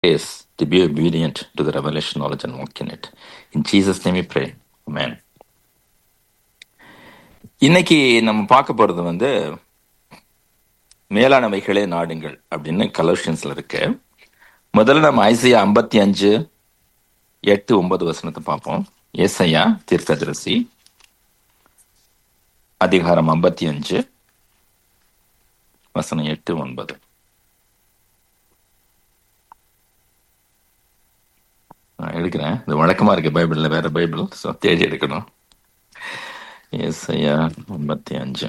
grace to be obedient to the revelation knowledge and walk in it. In Jesus' name we pray. Amen. இன்னைக்கு நம்ம பார்க்க போறது வந்து மேலானவைகளே நாடுங்கள் அப்படின்னு கலோஷன்ஸ்ல இருக்கு முதல்ல நம்ம ஐசியா ஐம்பத்தி அஞ்சு எட்டு ஒன்பது வசனத்தை பார்ப்போம் ஏசையா தீர்க்கதரிசி அதிகாரம் ஐம்பத்தி அஞ்சு வசனம் எட்டு ஒன்பது நான் எடுக்கிறேன் இது வழக்கமா இருக்கு பைபிள்ல வேற பைபிள் ஸோ தேடி எடுக்கணும் ஏசையா ஐம்பத்தி அஞ்சு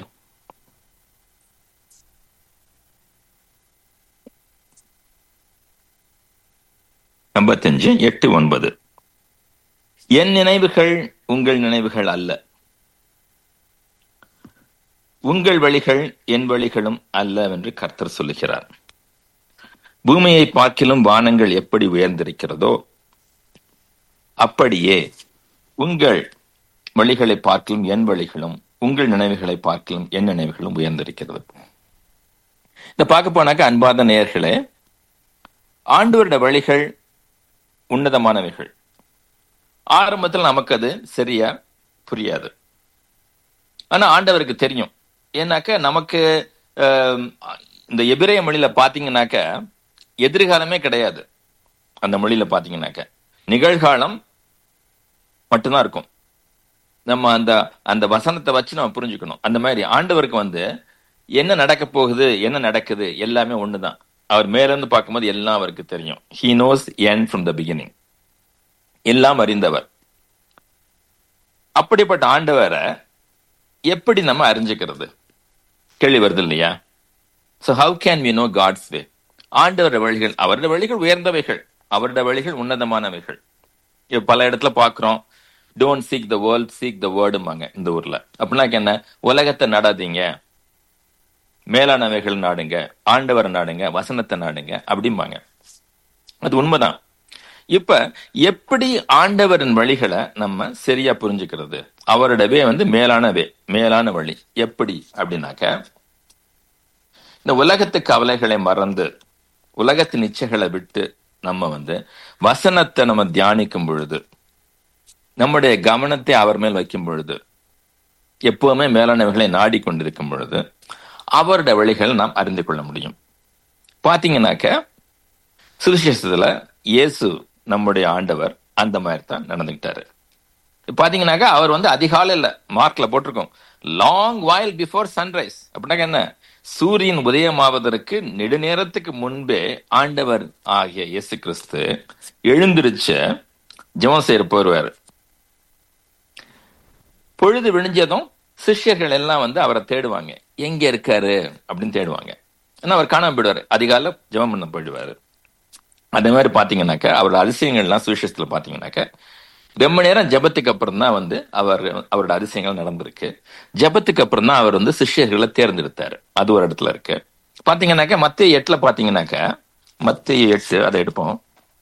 ஐம்பத்தஞ்சு எட்டு ஒன்பது என் நினைவுகள் உங்கள் நினைவுகள் அல்ல உங்கள் வழிகள் என் வழிகளும் அல்ல என்று கர்த்தர் சொல்லுகிறார் பூமியை பார்க்கிலும் வானங்கள் எப்படி உயர்ந்திருக்கிறதோ அப்படியே உங்கள் வழிகளை பார்க்கிலும் என் வழிகளும் உங்கள் நினைவுகளை பார்க்கிலும் என் நினைவுகளும் உயர்ந்திருக்கிறது இந்த பார்க்க போனாக்க அன்பாத நேயர்களே ஆண்டவருடைய வழிகள் உன்னதமானவைகள் ஆரம்பத்தில் நமக்கு அது சரியா புரியாது ஆனா ஆண்டவருக்கு தெரியும் ஏன்னாக்க நமக்கு ஆஹ், இந்த எபிரேய மொழியில பாத்தீங்கன்னாக்க எதிர்காலமே கிடையாது அந்த மொழியில பாத்தீங்கன்னாக்க நிகழ்காலம் மட்டும்தான் இருக்கும் நம்ம அந்த அந்த வசனத்தை வச்சு நம்ம புரிஞ்சுக்கணும் அந்த மாதிரி ஆண்டவருக்கு வந்து என்ன நடக்க போகுது என்ன நடக்குது எல்லாமே ஒண்ணுதான் அவர் மேல இருந்து பார்க்கும்போது எல்லாம் அவருக்கு தெரியும் he knows and from the beginning எல்லாம் அறிந்தவர் அப்படிப்பட்ட ஆண்டவரை எப்படி நம்ம அறிஞ்சுக்கிறது கேள்வி வருது இல்லையா so how can we know God's way ஆண்டவருடைய வழிகள் அவருடைய வழிகள் உயர்ந்தவைகள் அவருடைய வழிகள் உன்னதமானவைகள் இப்ப பல இடத்துல பாக்குறோம் don't seek the world seek the வேர்டுமாங்க இந்த ஊர்ல அப்படின்னா என்ன உலகத்தை நாடாதீங்க மேலானவைகள் நாடுங்க ஆண்டவரை நாடுங்க வசனத்தை நாடுங்க அப்படிம்பாங்க அது உண்மைதான் இப்ப எப்படி ஆண்டவரின் வழிகளை நம்ம சரியா புரிஞ்சுக்கிறது அவருடவே வந்து மேலானவே மேலான வழி எப்படி அப்படின்னாக்க இந்த உலகத்து கவலைகளை மறந்து உலகத்தின் இச்சைகளை விட்டு நம்ம வந்து வசனத்தை நம்ம தியானிக்கும் பொழுது நம்முடைய கவனத்தை அவர் மேல் வைக்கும் பொழுது எப்பவுமே மேலானவைகளை நாடிக்கொண்டிருக்கும் பொழுது அவருடைய வழிகளை நாம் அறிந்து கொள்ள முடியும் பாத்தீங்கன்னாக்க சுவிசேஷத்துல இயேசு நம்முடைய ஆண்டவர் அந்த மாதிரி தான் நடந்துக்கிட்டாரு பாத்தீங்கன்னாக்கா அவர் வந்து அதிகாலையில மார்க்ல போட்டிருக்கோம் லாங் வாயில் பிஃபோர் சன்ரைஸ் அப்படின்னாக்க என்ன சூரியன் உதயமாவதற்கு நெடுநேரத்துக்கு முன்பே ஆண்டவர் ஆகிய இயேசு கிறிஸ்து எழுந்திருச்ச ஜெபம் செய்ய போயிருவாரு பொழுது விழிஞ்சதும் சிஷ்யர்கள் எல்லாம் வந்து அவரை தேடுவாங்க எங்க இருக்காரு அப்படின்னு தேடுவாங்க ஏன்னா அவர் காணாம போயிடுவாரு அதிகாலை ஜெபம் பண்ண போயிடுவாரு அதே மாதிரி பாத்தீங்கன்னாக்க அவரோட அதிசயங்கள்லாம் சுவிசேஷத்துல பாத்தீங்கன்னாக்க ரொம்ப நேரம் ஜெபத்துக்கு அப்புறம் தான் வந்து அவர் அவரோட அதிசயங்கள் நடந்திருக்கு ஜெபத்துக்கு அப்புறம் தான் அவர் வந்து சிஷ்யர்களை தேர்ந்தெடுத்தாரு அது ஒரு இடத்துல இருக்கு பாத்தீங்கன்னாக்க மத்திய எட்டுல பாத்தீங்கன்னாக்க மத்திய எட்டு அதை எடுப்போம்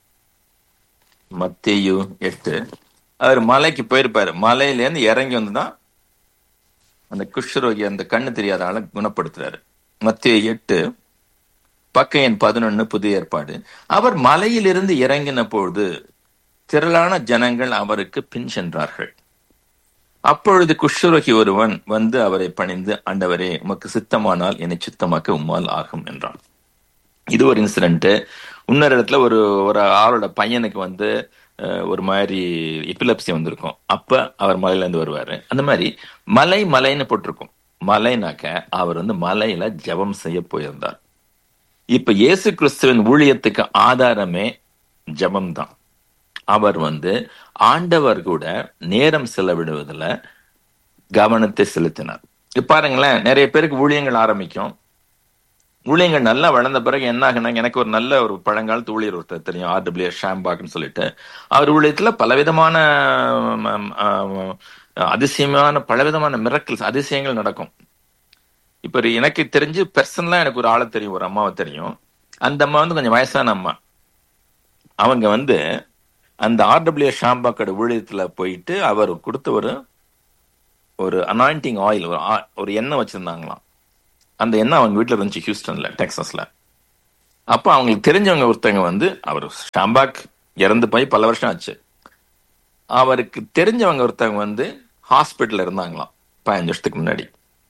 மத்தியு எட்டு அவர் மலைக்கு போயிருப்பாரு மலையில இருந்து இறங்கி வந்து தான் அந்த குஷ்ரோகி அந்த கண்ணு தெரியாத ஆளை குணப்படுத்துறாரு மத்திய எட்டு பக்க எண் பதினொன்னு புதிய ஏற்பாடு அவர் மலையிலிருந்து இறங்கின பொழுது திரளான ஜனங்கள் அவருக்கு பின் சென்றார்கள் அப்பொழுது குஷ்ரோகி ஒருவன் வந்து அவரை பணிந்து ஆண்டவரே உமக்கு சித்தமானால் என்னை சுத்தமாக்க உம்மால் ஆகும் என்றான் இது ஒரு இன்சிடென்ட் இன்னொரு இடத்துல ஒரு ஒரு ஆளோட பையனுக்கு வந்து அஹ், ஒரு மாதிரி எபிலப்சி வந்திருக்கும் அப்ப அவர் மலையில இருந்து வருவாரு அந்த மாதிரி மலை மலைன்னு போட்டிருக்கும் மலைனாக்க அவர் வந்து மலையில ஜெபம் செய்ய போயிருந்தார் இப்ப இயேசு கிறிஸ்துவின் ஊழியத்துக்கு ஆதாரமே ஜெபம் தான் அவர் வந்து ஆண்டவர் கூட நேரம் செலவிடுவதில் கவனத்தை செலுத்தினார் இப்ப பாருங்களேன் நிறைய பேருக்கு ஊழியங்கள் ஆரம்பிக்கும் ஊழியங்கள் நல்லா வளர்ந்த பிறகு என்ன ஆகுனா எனக்கு ஒரு நல்ல ஒரு பழங்காலத்து ஊழியர் ஒருத்தர் தெரியும் ஆர்டபிள்யூ ஷாம்பாக்னு சொல்லிட்டு அவர் ஊழியத்துல பலவிதமான ம், ஆம், அதிசயமான பலவிதமான மிரக்கல்ஸ் அதிசயங்கள் நடக்கும் இப்ப ஒரு எனக்கு தெரிஞ்சு பர்சனலா எனக்கு ஒரு ஆளை தெரியும் ஒரு அம்மாவை தெரியும் அந்த அம்மா வந்து கொஞ்சம் வயசான அம்மா அவங்க வந்து அந்த ஆர்டபிள்யூ ஷாம்பாக்கோட ஊழியத்துல போயிட்டு அவர் கொடுத்த ஒரு ஒரு அனாயிண்டிங் ஆயில் ஒரு ஆ- ஒரு எண்ணெய் வச்சிருந்தாங்களாம் அந்த எண்ணெய் அவங்க வீட்டில் இருந்துச்சு ஹியூஸ்டன்ல டெக்ஸஸ்ல அப்ப அவங்களுக்கு தெரிஞ்சவங்க ஒருத்தவங்க வந்து அவர் ஷாம்பாக் இறந்து போய் பல வருஷம் ஆச்சு அவருக்கு தெரிஞ்சவங்க ஒருத்தவங்க வந்து ஹாஸ்பிட்டல்ல இருந்தாங்களாம் பதினஞ்சு வருஷத்துக்கு முன்னாடி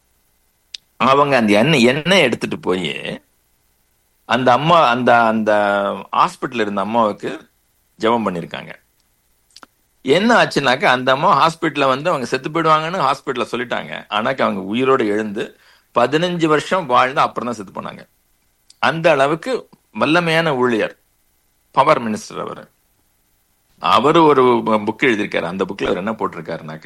அவங்க அந்த எண்ணெய் எண்ணெய் எடுத்துட்டு போய் அந்த அம்மா அந்த அந்த ஹாஸ்பிட்டல் இருந்த அம்மாவுக்கு ஜெபம் பண்ணியிருக்காங்க என்ன ஆச்சுனாக்கா அந்த அம்மா ஹாஸ்பிட்டல்ல வந்து அவங்க செத்து போயிடுவாங்கன்னு ஹாஸ்பிட்டல்ல சொல்லிட்டாங்க ஆனாக்கா அவங்க உயிரோடு எழுந்து பதினஞ்சு வருஷம் வாழ்ந்து அப்புறம் தான் செத்து போனாங்க அந்த அளவுக்கு வல்லமையான ஊழியர் பவர் மினிஸ்டர் அவர் அவர் ஒரு புக் எழுதியிருக்காரு அந்த புக்ல அவர் என்ன போட்டிருக்காருனாக்க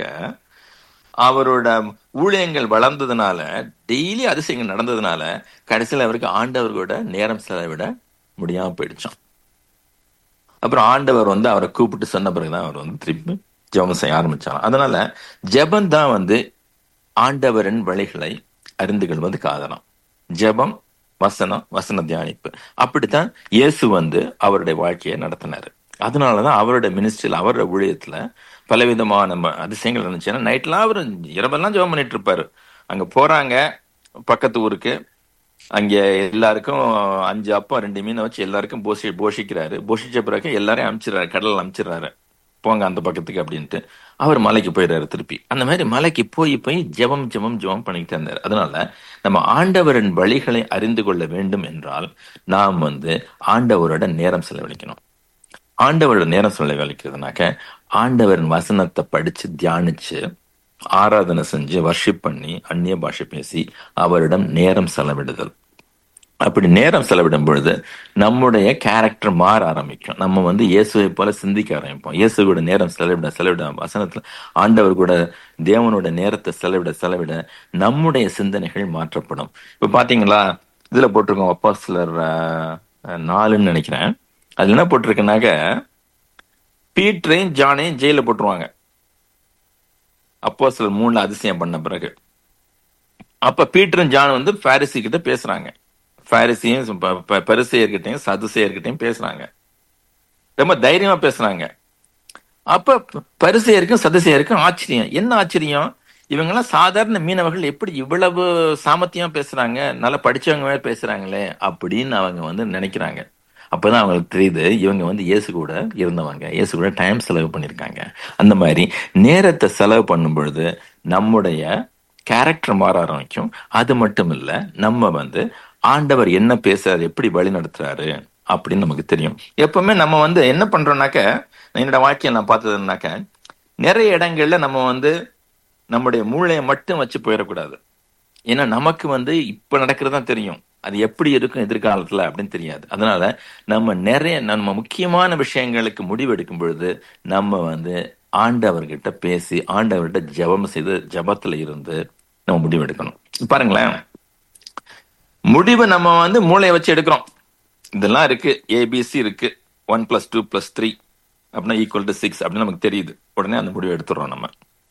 அவரோட ஊழியங்கள் வளர்ந்ததுனால டெய்லி அதிசயங்கள் நடந்ததுனால கடைசியில் அவருக்கு ஆண்டவர்களோட நேரம் செலவிட முடியாம போயிடுச்சான் அப்புறம் ஆண்டவர் வந்து அவரை கூப்பிட்டு சொன்ன பிறகுதான் அவர் வந்து திருப்பி ஜெபம் செய்ய ஆரம்பிச்சாராம் அதனால ஜெபம் தான் வந்து ஆண்டவரின் வழிகளை அறிந்து கொள்வது காதலாம் ஜெபம் வசனம் வசன தியானிப்பு அப்படித்தான் இயேசு வந்து அவருடைய வாழ்க்கையை நடத்தினாரு அதனாலதான் அவரோட மினிஸ்ட்ரியில் அவரோட ஊழியத்துல பலவிதமான ம- அதிசயங்கள் இருந்துச்சு ஏன்னா நைட்லாம் அவர் இரவெல்லாம் ஜெபம் பண்ணிட்டு இருப்பாரு அங்க போறாங்க பக்கத்து ஊருக்கு அங்க எல்லாருக்கும் அஞ்சு அப்பம் ரெண்டு மீனை வச்சு எல்லாருக்கும் போஷி போஷிக்கிறாரு போஷிச்ச பிறகு எல்லாரையும் அனுப்பிச்சிடுறாரு கடல்ல அனுப்பிச்சிடுறாரு போங்க அந்த பக்கத்துக்கு அப்படின்ட்டு அவர் மலைக்கு போயிடுறாரு திருப்பி அந்த மாதிரி மலைக்கு போய் போய் ஜெபம் ஜெபம் ஜெபம் பண்ணிக்கிட்டே இருந்தார் அதனால நம்ம ஆண்டவரின் வழிகளை அறிந்து கொள்ள வேண்டும் என்றால் நாம் வந்து ஆண்டவரோட நேரம் செலவழிக்கணும் ஆண்டவரோட நேரம் செலவழிக்கிறதுனாக்க ஆண்டவரின் வசனத்தை படிச்சு தியானிச்சு ஆராதனை செஞ்சு வர்ஷிப் பண்ணி அந்நிய பாஷை பேசி அவரிடம் நேரம் செலவிடுதல் அப்படி நேரம் செலவிடும் பொழுது நம்முடைய கேரக்டர் மாற ஆரம்பிக்கும் நம்ம வந்து இயேசுவை போல சிந்திக்க ஆரம்பிப்போம் இயேசு கூட நேரம் செலவிட செலவிட வசனத்துல ஆண்டவர் கூட தேவனோட நேரத்தை செலவிட செலவிட நம்முடைய சிந்தனைகள் மாற்றப்படும் இப்ப பாத்தீங்களா இதுல போட்டிருக்கோம் அப்பா சிலர் நாலுன்னு நினைக்கிறேன் அதுல என்ன போட்டிருக்குனாக்க பீட்டரையும் ஜானையும் ஜெயில போட்டுருவாங்க அப்போ சிலர் மூணுல அதிசயம் பண்ண பிறகு அப்ப பீட்டரும் ஜான் வந்து பாரிசி கிட்ட பேசுறாங்க பாரிசியும் பரிசெயர்கிட்டையும் சதுசெயர்கிட்டையும் பேசுறாங்க ரொம்ப தைரியமா பேசுறாங்க அப்ப பரிசெயருக்கும் சதுசெயருக்கும் ஆச்சரியம் என்ன ஆச்சரியம் இவங்கெல்லாம் சாதாரண மீனவர்கள் எப்படி இவ்வளவு சாமர்த்தியம் பேசுறாங்க நல்லா படிச்சவங்க மாதிரி பேசுறாங்களே அப்படின்னு அவங்க வந்து நினைக்கிறாங்க அப்பதான் அவங்களுக்கு தெரியுது இவங்க வந்து இயேசு கூட இருந்தவங்க இயேசு கூட டைம் செலவு பண்ணியிருக்காங்க அந்த மாதிரி நேரத்தை செலவு பண்ணும் பொழுது நம்முடைய கேரக்டர் மாற ஆரம்பிக்கும் அது மட்டும் இல்ல நம்ம வந்து ஆண்டவர் என்ன பேசுறாரு எப்படி வழி நடத்துறாரு அப்படின்னு நமக்கு தெரியும் எப்பவுமே நம்ம வந்து என்ன பண்றோம்னாக்க என்னோட வாழ்க்கையை நான் பார்த்ததுனாக்க நிறைய இடங்கள்ல நம்ம வந்து நம்முடைய மூளையை மட்டும் வச்சு போயிடக்கூடாது ஏன்னா நமக்கு வந்து இப்ப நடக்கிறது தான் தெரியும் அது எப்படி இருக்கும் எதிர்காலத்துல அப்படின்னு தெரியாது அதனால நம்ம நிறைய நம்ம முக்கியமான விஷயங்களுக்கு முடிவெடுக்கும் பொழுது நம்ம வந்து ஆண்டவர்கிட்ட பேசி ஆண்டவர்கிட்ட ஜெபம் செய்து ஜபத்துல இருந்து நம்ம முடிவெடுக்கணும் பாருங்களேன் முடிவு நம்ம வந்து மூளையை வச்சு எடுக்கிறோம் இதெல்லாம் இருக்கு ஏபிசி இருக்கு one plus two plus three அப்படின்னா ஈக்குவல் டு சிக்ஸ் அப்படின்னு நமக்கு தெரியுது உடனே அந்த முடிவை எடுத்துடுறோம் நம்ம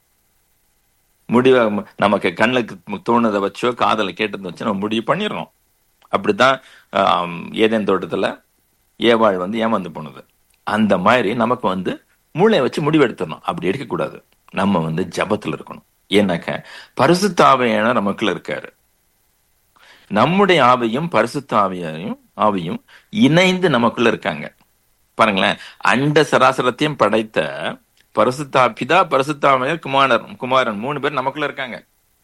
முடிவை நமக்கு கண்ணுக்கு தோணுதை வச்சோ காதலை கேட்டதை வச்சோ நம்ம முடிவு பண்ணிடுறோம் அப்படித்தான் ஏதேன் தோட்டத்துல ஏவாள் வந்து ஏமாந்து போனது அந்த மாதிரி நமக்கு வந்து மூளையை வச்சு முடிவு எடுத்துடணும் அப்படி எடுக்கக்கூடாது நம்ம வந்து ஜபத்துல இருக்கணும் ஏன்னாக்க பரிசுத்த ஆவையான நமக்குள்ள இருக்காரு நம்முடைய ஆவையும் பரிசுத்த ஆவியையும் ஆவியும் இணைந்து நமக்குள்ள இருக்காங்க பாருங்களேன் அண்ட சராசரத்தையும் படைத்த பரிசுத்தா பிதா பரிசுத்தாமையர் குமாரன் குமாரன் மூணு பேர் நமக்குள்ள இருக்காங்க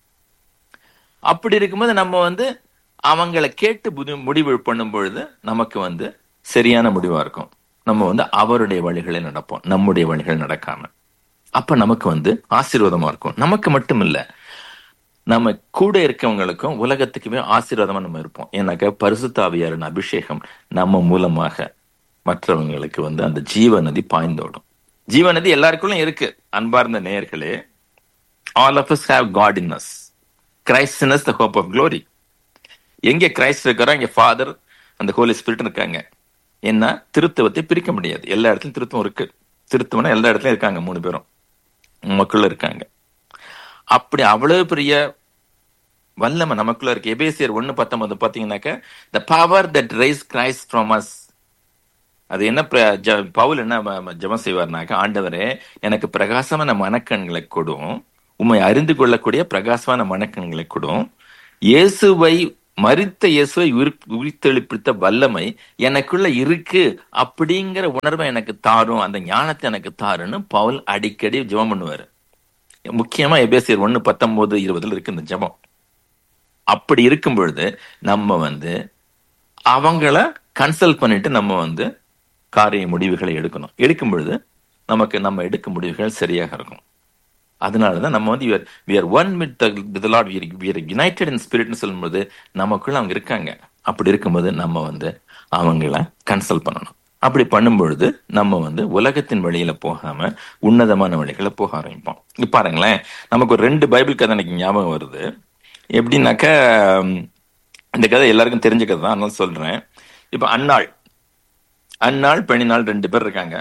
அப்படி இருக்கும்போது நம்ம வந்து அவங்களை கேட்டு முடிவு பண்ணும் பொழுது நமக்கு வந்து சரியான முடிவா இருக்கும் நம்ம வந்து அவருடைய வழிகளை நடப்போம் நம்முடைய வழிகள் நடக்காம அப்ப நமக்கு வந்து ஆசீர்வாதமா இருக்கும் நமக்கு மட்டும் இல்ல நம்ம கூட இருக்கவங்களுக்கும் உலகத்துக்குமே ஆசீர்வாதமா நம்ம இருப்போம் ஏன்னாக்க பரிசுத்தாவியாரின் அபிஷேகம் நம்ம மூலமாக மற்றவங்களுக்கு வந்து அந்த ஜீவ நதி பாய்ந்தோடும் ஜீவ நதி எல்லாருக்குள்ளும் இருக்கு அன்பார்ந்த நேயர்களே all of us have God in us Christ in us the hope of glory எங்க கிரைஸ்ட் இருக்கிறோம் இங்க ஃபாதர் அந்த ஹோலி ஸ்பிரிட் இருக்காங்க ஏன்னா திருத்துவத்தை பிரிக்க முடியாது எல்லா இடத்துலயும் திருத்தம் இருக்கு திருத்துவனா எல்லா இடத்துலயும் இருக்காங்க மூணு பேரும் மக்கள் இருக்காங்க அப்படி அவ்வளவு பெரிய வல்லமை நமக்குள்ள இருக்கு எபேசியர் ஒண்ணு பத்தொன்பது பாத்தீங்கன்னாக்க the power that rise Christ from us அது என்ன பவுல் என்ன ஜபம் செய்வார்னாக்க ஆண்டவரே எனக்கு பிரகாசமான மனக்கண்களை கொடும் உண்மை அறிந்து கொள்ளக்கூடிய பிரகாசமான மனக்கண்களை கொடும் இயேசுவை மரித்த இயேசுவை உயிர் உயிர்த்தெழுப்பித்த வல்லமை எனக்குள்ள இருக்கு அப்படிங்கிற உணர்வை எனக்கு தாரும் அந்த ஞானத்தை எனக்கு தாருன்னு பவுல் அடிக்கடி ஜெபம் பண்ணுவாரு முக்கியமா எபேசியர் ஒண்ணு பத்தொன்பது இருபதுல இருக்கு இந்த ஜெபம் அப்படி இருக்கும் பொழுது நம்ம வந்து அவங்கள கன்சல்ட் பண்ணிட்டு நம்ம வந்து காரிய முடிவுகளை எடுக்கணும் எடுக்கும் பொழுது நமக்கு நம்ம எடுக்கும் முடிவுகள் சரியாக இருக்கும் அதனாலதான் நம்ம வந்து we are one with with Lord we are united in ஸ்பிரிட்னு சொல்லும்போது நமக்குள்ள அவங்க இருக்காங்க அப்படி இருக்கும்போது நம்ம வந்து அவங்கள கன்சல்ட் பண்ணணும் அப்படி பண்ணும்பொழுது நம்ம வந்து உலகத்தின் வழியில போகாம உன்னதமான வழிகளை போக ஆரம்பிப்போம் இப்ப பாருங்களேன் நமக்கு ஒரு ரெண்டு பைபிள் கதை எனக்கு ஞாபகம் வருது எப்படின்னாக்க உம், இந்த கதை எல்லாருக்கும் தெரிஞ்ச கதை தான் அதனால சொல்றேன் இப்ப அன்னாள் அன்னாள் பெண்ணினாள் ரெண்டு பேர் இருக்காங்க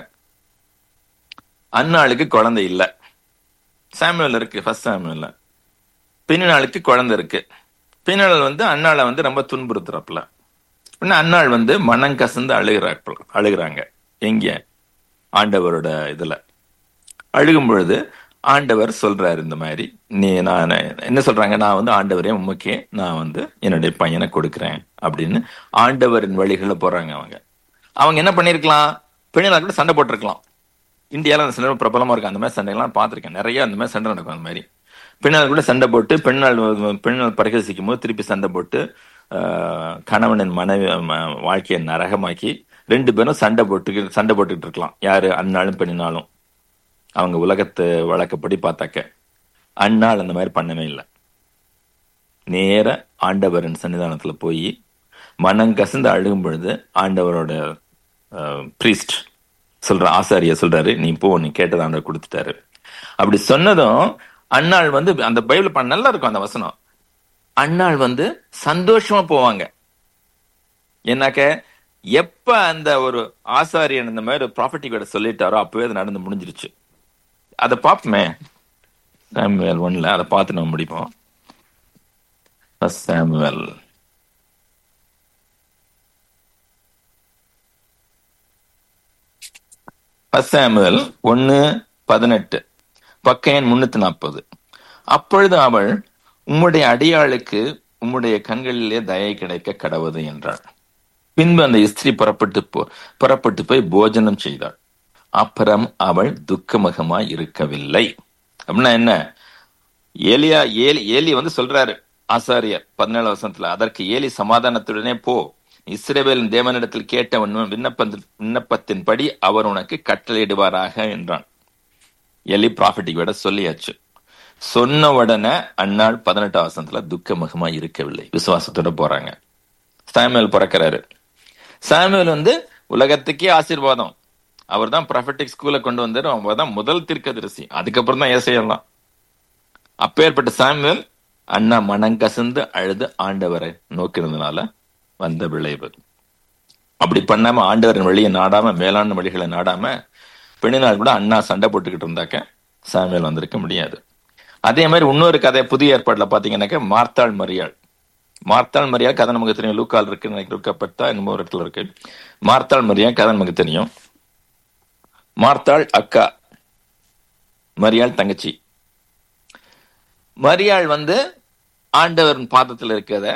அன்னாளுக்கு குழந்தை இல்ல சாமுவேல் இருக்கு ஃபர்ஸ்ட் சாமுவேல்ல பெண்ணினாளுக்கு குழந்தை இருக்கு பெண்ணினாள் வந்து அன்னாளை வந்து ரொம்ப துன்புறுத்துறப்பல பின்ன அன்னாள் வந்து மனம் கசந்து அழுகிறாப்ப அழுகிறாங்க எங்க ஆண்டவரோட இதுல அழுகும் பொழுது ஆண்டவர் சொல்றாரு இந்த மாதிரி நீ நான் என்ன சொல்றாங்க நான் வந்து ஆண்டவரே உமக்கே நான் வந்து என்னுடைய பையனை கொடுக்கிறேன் அப்படின்னு ஆண்டவரின் வழிகளை போறாங்க அவங்க அவங்க என்ன பண்ணிருக்கலாம் பெண்ணினால் கூட சண்டை போட்டிருக்கலாம் இந்தியாவில் அந்த சண்டை பிரபலமா இருக்கு அந்த மாதிரி சண்டைகள்லாம் பார்த்திருக்கேன் நிறைய அந்த மாதிரி சண்டை நடக்கும் அந்த மாதிரி பெண்ணால் கூட சண்டை போட்டு பெண்ணால் பெண்ணால் பரிகசிக்கும் போது திருப்பி சண்டை போட்டு ஆஹ், கணவனின் மனைவி ம- வாழ்க்கையை நரகமாக்கி ரெண்டு பேரும் சண்டை போட்டு சண்டை போட்டுக்கிட்டு இருக்கலாம் யாரு அந்நாளும் பெண்ணினாலும் அவங்க உலகத்து வழக்கப்படி பார்த்தாக்க அந்நாள் அந்த மாதிரி பண்ணவே இல்லை நேர ஆண்டவரின் சன்னிதானத்துல போய் மனம் கசந்து அழுகும் பொழுது ஆண்டவரோட ப்ரீஸ்ட் சொல்ற ஆசாரியர் சொல்றாரு நீ போ நீ கேட்டது ஆண்டவர் கொடுத்துட்டாரு அப்படி சொன்னதும் அன்னாள் வந்து அந்த பைபிள் பண்ண நல்லா இருக்கும் அந்த வசனம் அன்னாள் வந்து சந்தோஷமா போவாங்க என்னாக்க எப்ப அந்த ஒரு ஆசாரியன் இந்த மாதிரி ப்ராப்பர்ட்டி கூட சொல்லிட்டாரோ அப்பவே அது நடந்து முடிஞ்சிருச்சு அதை பார்ப்போமே சாமுவேல் ஒன்ல அதை பார்த்து நம்ம முடிப்போம் First சாமுவேல் First சாமுவேல் ஒன்னு பதினெட்டு பக்க எண் முன்னூத்தி நாற்பது அப்பொழுது அவள் உம்முடைய அடியாளுக்கு உம்முடைய கண்களிலே தயை கிடைக்க கடவுது என்றாள் பின்பு அந்த ஸ்திரீ புறப்பட்டு போ புறப்பட்டு போய் போஜனம் செய்தாள் அப்புறம் அவள் துக்கமுகமாய் இருக்கவில்லை அப்படின்னா என்ன ஏலியா ஏலி ஏலி வந்து சொல்றாரு ஆசாரியர் பதினேழு வருஷத்துல அதற்கு ஏலி சமாதானத்துடனே போ இஸ்ரவேலின் தேவனிடத்தில் கேட்ட உன் விண்ணப்ப விண்ணப்பத்தின்படி அவர் உனக்கு கட்டளையிடுவாராக என்றான் எலி ப்ராஃபிட்டிக் விட சொல்லியாச்சு சொன்ன உடனே அந்நாள் பதினெட்டாம் வருஷத்துல துக்கமுகமா இருக்கவில்லை விசுவாசத்தோட போறாங்க சாமுவேல் பிறக்கிறாரு சாமுவேல் வந்து உலகத்துக்கே ஆசீர்வாதம் அவர் தான் ப்ராஃபட்டிக் ஸ்கூலை கொண்டு வந்தாரு அவர் தான் முதல் தீர்க்கதரிசி அதுக்கப்புறம் தான் ஏசையெல்லாம் அப்பேற்பட்ட சாமுவேல் அண்ணா மனங்கசந்து அழுது ஆண்டவரை நோக்கினதுனால வந்த விளைவு அப்படி பண்ணாம ஆண்டவரின் வழியை நாடாம மேலான வழிகளை நாடாம பெண்ணினால் கூட அண்ணா சண்டை போட்டுக்கிட்டு இருந்தாக்க சாமுவேல் வந்திருக்க முடியாது அதே மாதிரி இன்னொரு கதை புதிய ஏற்பாடுல பாத்தீங்கன்னாக்க மார்த்தாள் மரியாள் மார்த்தாள் மரியாள் கதை நமக்கு தெரியும் லூக்கால் இருக்கு நினைக்க லூக்கப்பட்டா இன்னும் ஒரு இடத்துல இருக்கு மார்த்தாள் மரியாள் கதை நமக்கு தெரியும் மார்த்தாள் அக்கா மரியாள் தங்கச்சி மரியாள் வந்து ஆண்டவரின் பாதத்துல இருக்கிறத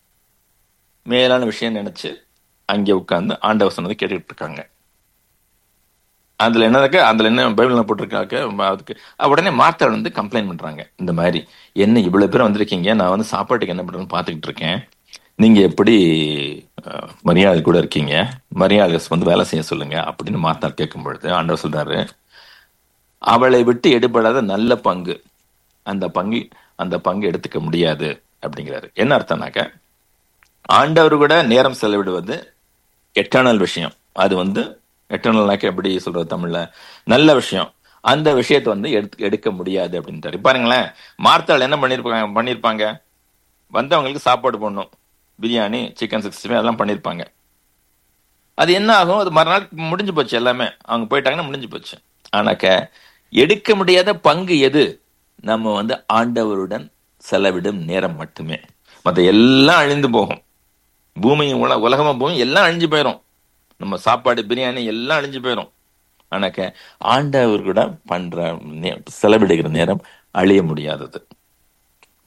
மேலான விஷயம் நினைச்சு அங்கே உட்கார்ந்து ஆண்டவர் சொன்னதை கேட்டுக்கிட்டு இருக்காங்க அதுல என்ன இருக்கு அதுல என்ன பைபிள் போட்டிருக்காங்க அதுக்கு உடனே மார்த்தாள் வந்து கம்ப்ளைண்ட் பண்றாங்க இந்த மாதிரி என்ன இவ்வளவு பேர் வந்திருக்கீங்க நான் வந்து சாப்பாட்டுக்கு என்ன பண்றேன்னு பாத்துக்கிட்டு இருக்கேன் நீங்க எப்படி அஹ், மரியாதை கூட இருக்கீங்க மரியாதை வந்து வேலை செய்ய சொல்லுங்க அப்படின்னு மார்த்தாள் கேட்கும் பொழுது ஆண்டவர் சொல்றாரு அவளை விட்டு எடுபடாத நல்ல பங்கு அந்த பங்கு அந்த பங்கு எடுத்துக்க முடியாது அப்படிங்கிறாரு என்ன அர்த்தம்னாக்க ஆண்டவர் கூட நேரம் செலவிடுவது எட்டர்னல் விஷயம் அது வந்து எட்டர்னல்னாக்க எப்படி சொல்றது தமிழ்ல நல்ல விஷயம் அந்த விஷயத்தை வந்து எடுத்து எடுக்க முடியாது அப்படின்ட்டாரு பாருங்களேன் மார்த்தாள் என்ன பண்ணிருப்பாங்க பண்ணிருப்பாங்க வந்தவங்களுக்கு சாப்பாடு போடணும் பிரியாணி சிக்கன் சிக்ஸ்டி ஃபைவ் அதெல்லாம் பண்ணிருப்பாங்க அது என்ன ஆகும் அது மறுநாள் முடிஞ்சு போச்சு எல்லாமே அவங்க போயிட்டாங்கன்னா முடிஞ்சு போச்சு ஆனாக்க எடுக்க முடியாத பங்கு எது நம்ம வந்து ஆண்டவருடன் செலவிடும் நேரம் மட்டுமே மற்ற எல்லாம் அழிந்து போகும் பூமியும் உல உலகமா பூமி எல்லாம் அழிஞ்சு போயிடும் நம்ம சாப்பாடு பிரியாணி எல்லாம் அழிஞ்சு போயிடும் ஆனாக்க ஆண்டவர் கூட பண்ற நே- செலவிடுகிற நேரம் அழிய முடியாதது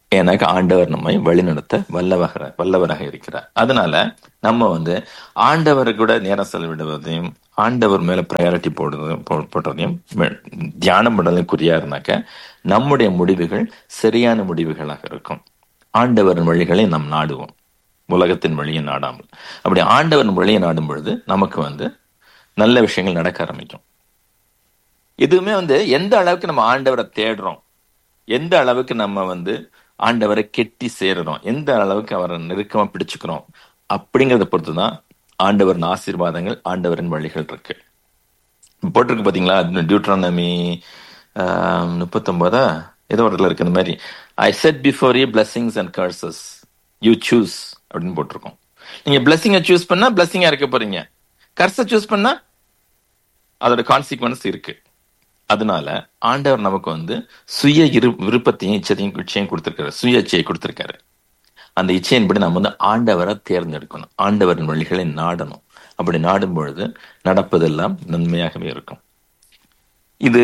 எனக்கு ஆண்டவர் நம்மை வழிநடத்த வல்லவக வல்லவராக இருக்கிறார் அதனால நம்ம வந்து ஆண்டவர் கூட நேரம் செலவிடுவதையும் ஆண்டவர் மேல ப்ரையாரிட்டி போடுறதையும் போ- போடுறதையும் மே- தியானம் பண்ணுறதையும் குறியா இருந்தாக்க நம்முடைய முடிவுகள் சரியான முடிவுகளாக இருக்கும் ஆண்டவரின் வழிகளை நாம் நாடுவோம் உலகத்தின் வழியை நாடாமல் அப்படி ஆண்டவரின் வழியை நாடும் பொழுது நமக்கு வந்து நல்ல விஷயங்கள் நடக்க ஆரம்பிக்கும் இதுவுமே வந்து எந்த அளவுக்கு நம்ம ஆண்டவரை தேடுறோம் எந்த அளவுக்கு நம்ம வந்து ஆண்டவரை கெட்டி சேருறோம் எந்த அளவுக்கு அவரை நெருக்கமா பிடிச்சுக்கிறோம் அப்படிங்கறத பொறுத்து தான் ஆண்டவரின் ஆசீர்வாதங்கள் ஆண்டவரின் வழிகள் இருக்கு போட்டிருக்கு பாத்தீங்களா டியூட்ரானமி முப்பத்தொன்பதா ஏதோ ஒரு இடத்துல இருக்கு இந்த மாதிரி I set before you blessings and curses you choose அப்படின்னு போட்டிருக்கோம் நீங்க பிளஸிங்கை சூஸ் பண்ணா பிளஸிங்கா இருக்க போறீங்க கர்ஸை சூஸ் பண்ணா அதோட கான்சிக்வன்ஸ் இருக்கு அதனால ஆண்டவர் நமக்கு வந்து சுய இரு விருப்பத்தையும் இச்சத்தையும் இச்சையும் கொடுத்திருக்காரு சுய இச்சையை கொடுத்திருக்காரு அந்த இச்சையின்படி நம்ம வந்து ஆண்டவரை தேர்ந்தெடுக்கணும் ஆண்டவரின் வழிகளை நாடணும் அப்படி நாடும் பொழுது நடப்பதெல்லாம் நன்மையாகவே இருக்கும் இது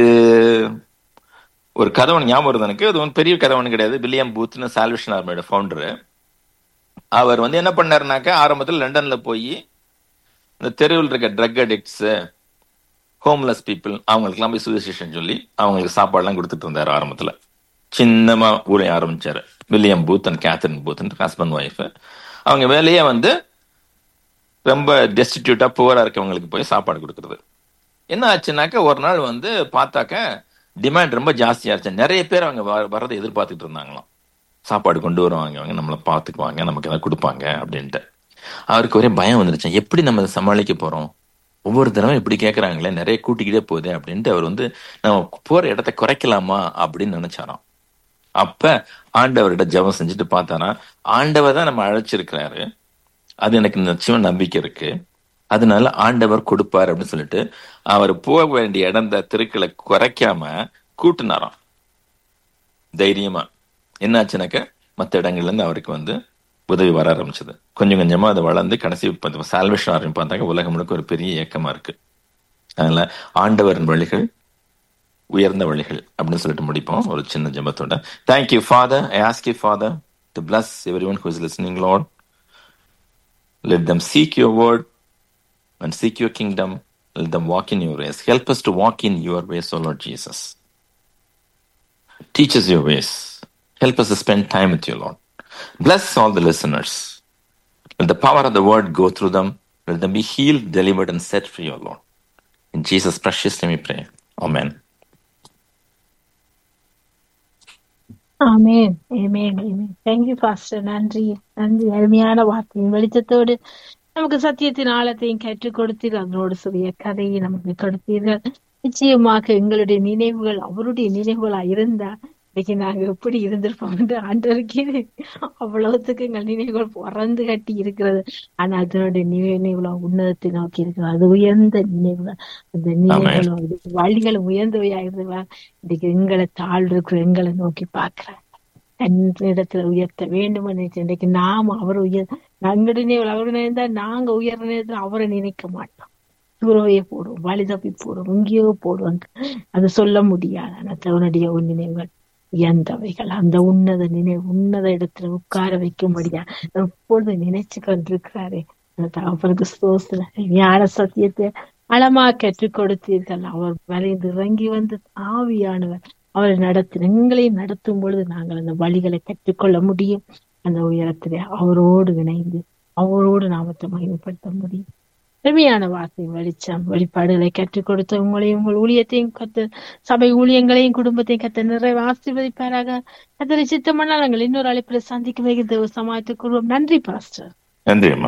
ஒரு கதை ஒன்று ஞாபகம் வருது எனக்கு அது ஒன்றும் பெரிய கதை ஒன்றும் கிடையாது வில்லியம் பூத்னு சால்வேஷன் ஆர்மியோட ஃபவுண்டரு அவர் வந்து என்ன பண்ணாருனாக்கா ஆரம்பத்தில் லண்டன்ல போய் இந்த தெருவில் இருக்க ட்ரக் அடிக்ட்ஸு ஹோம்லெஸ் பீப்புள் அவங்களுக்குலாம் போய் சுவிசேஷன் சொல்லி அவங்களுக்கு சாப்பாடுலாம் கொடுத்துட்டு இருந்தாரு ஆரம்பத்துல சின்னமா ஊரை ஆரம்பிச்சாரு William Booth and Catherine Booth husband wife அவங்க வேலையே வந்து ரொம்ப டெஸ்டிடியூட்டா புவரா இருக்கவங்களுக்கு போய் சாப்பாடு கொடுக்கறது என்ன ஆச்சுனாக்கா ஒரு நாள் வந்து பார்த்தாக்க டிமாண்ட் ரொம்ப ஜாஸ்தியா இருந்துச்சு நிறைய பேர் அவங்க வ- வர்றதை எதிர்பார்த்துட்டு இருந்தாங்களாம் சாப்பாடு கொண்டு வருவாங்க அவங்க நம்மளை பார்த்துக்குவாங்க நமக்கு ஏதாவது கொடுப்பாங்க அப்படின்ட்டு அவருக்கு ஒரே பயம் வந்துருச்சு எப்படி நம்ம இதை சமாளிக்க போறோம் ஒவ்வொரு தடவை இப்படி கேட்கறாங்களே நிறைய கூட்டிக்கிட்டே போகுது அப்படின்ட்டு அவர் வந்து நம்ம போற இடத்த குறைக்கலாமா அப்படின்னு நினைச்சாராம் அப்ப ஆண்டவர்கிட்ட ஜெபம் செஞ்சுட்டு பார்த்தாரா ஆண்டவர் தான் நம்ம அழைச்சிருக்கிறாரு அது எனக்கு நிச்சயம் நம்பிக்கை இருக்கு அதனால ஆண்டவர் கொடுப்பார் அப்படின்னு சொல்லிட்டு அவர் போக வேண்டிய இடம் இந்த தெருக்களை குறைக்காம கூட்டுனாராம் தைரியமா என்னாச்சுனாக்க மற்ற இடங்கள்ல இருந்து அவருக்கு வந்து உதவி வர ஆரம்பிச்சது கொஞ்சம் கொஞ்சமா அது வளர்ந்து கடைசி சால்வேஷன் ஆரம்பி பார்த்தாக்க உலகம் முழுக்க ஒரு பெரிய இயக்கமா இருக்கு அதனால ஆண்டவரின் வழிகள் உயர்ந்த வழிகள் அப்படின்னு சொல்லிட்டு முடிப்போம் ஒரு சின்ன ஜெபத்தோட thank you father I ask you father to bless everyone who is listening Lord let them seek your word and seek your kingdom let them walk in your ways help us to walk in your ways O Lord Jesus Teach us your ways. Help us to spend time with you, Lord. Bless all the listeners. Let the power of the word go through them. Let them be healed, delivered, and set free, O Lord. In Jesus' precious name we pray. Amen. Amen amen amen thank you pastor நன்றி நன்றி அருமையான வார்த்தையின் வெளிச்சத்தோடு நமக்கு சத்தியத்தின் ஆழத்தையும் கற்றுக் கொடுத்தீர்கள் அதனோடு சொல்லிய கதையை நமக்கு கொடுத்தீர்கள் நிச்சயமாக எங்களுடைய நினைவுகள் அவருடைய நினைவுகளா இருந்தா இன்னைக்கு நாங்க எப்படி இருந்திருப்போம் என்று ஆண்டவருக்கே அவ்வளவுத்துக்கு எங்கள் நினைவுகள் பறந்து கட்டி இருக்கிறது ஆனா அதனுடைய நினைவுகளோ உன்னதத்தை நோக்கி இருக்கிறது அது உயர்ந்த நினைவுகள் அந்த நினைவுகளும் வழிகளும் உயர்ந்தவையா இருந்தவா இன்னைக்கு எங்களை தாழ்வு இருக்கிற எங்களை நோக்கி பார்க்கிறார் தன்னிடத்துல உயர்த்த வேண்டும் இன்றைக்கு நாம் அவர் உயர் நம்முடைய நினைவு அவர் நினைந்தா நாங்க உயர்ந்த நேரத்துல அவரை நினைக்க மாட்டோம் தூரவையே போடுவோம் வழி தப்பி போடுவோம் எங்கேயோ போடுவோம் அது சொல்ல முடியாது ஆனா தவனுடைய நினைவுகள் உயர்ந்தவைகள் அந்த உன்னத நினைவு உன்னத இடத்துல உட்கார வைக்கும்படியா எப்பொழுது நினைச்சு கொண்டிருக்கிறாரே அந்த தகப்பனுக்கு சோசன ஞான சத்தியத்தை அளமா கற்றுக் கொடுத்தீர்கள் அவர் வளைந்து இறங்கி வந்து ஆவியானவர் அவரை நடத்தின எங்களையும் நடத்தும் பொழுது நாங்கள் அந்த வழிகளை கற்றுக்கொள்ள முடியும் அந்த உயரத்திலே அவரோடு இணைந்து அவரோடு நாமத்தை மகிமைப்படுத்த முடியும் பெருமையான வார்த்தை வெளிச்சம் வெளிப்பாடுகளை கற்றுக் கொடுத்த உங்களையும் உங்கள் ஊழியத்தையும் கத்து சபை ஊழியங்களையும் குடும்பத்தையும் கத்த நிறைய ஆசீர்வதிப்பாராக கத்தரை சித்தமன்னா நாங்கள் இன்னொரு அழைப்புல சந்திக்க வைக்கிற சமாளித்துக் கொள்வோம் நன்றி பாஸ்டர் நன்றி அம்மா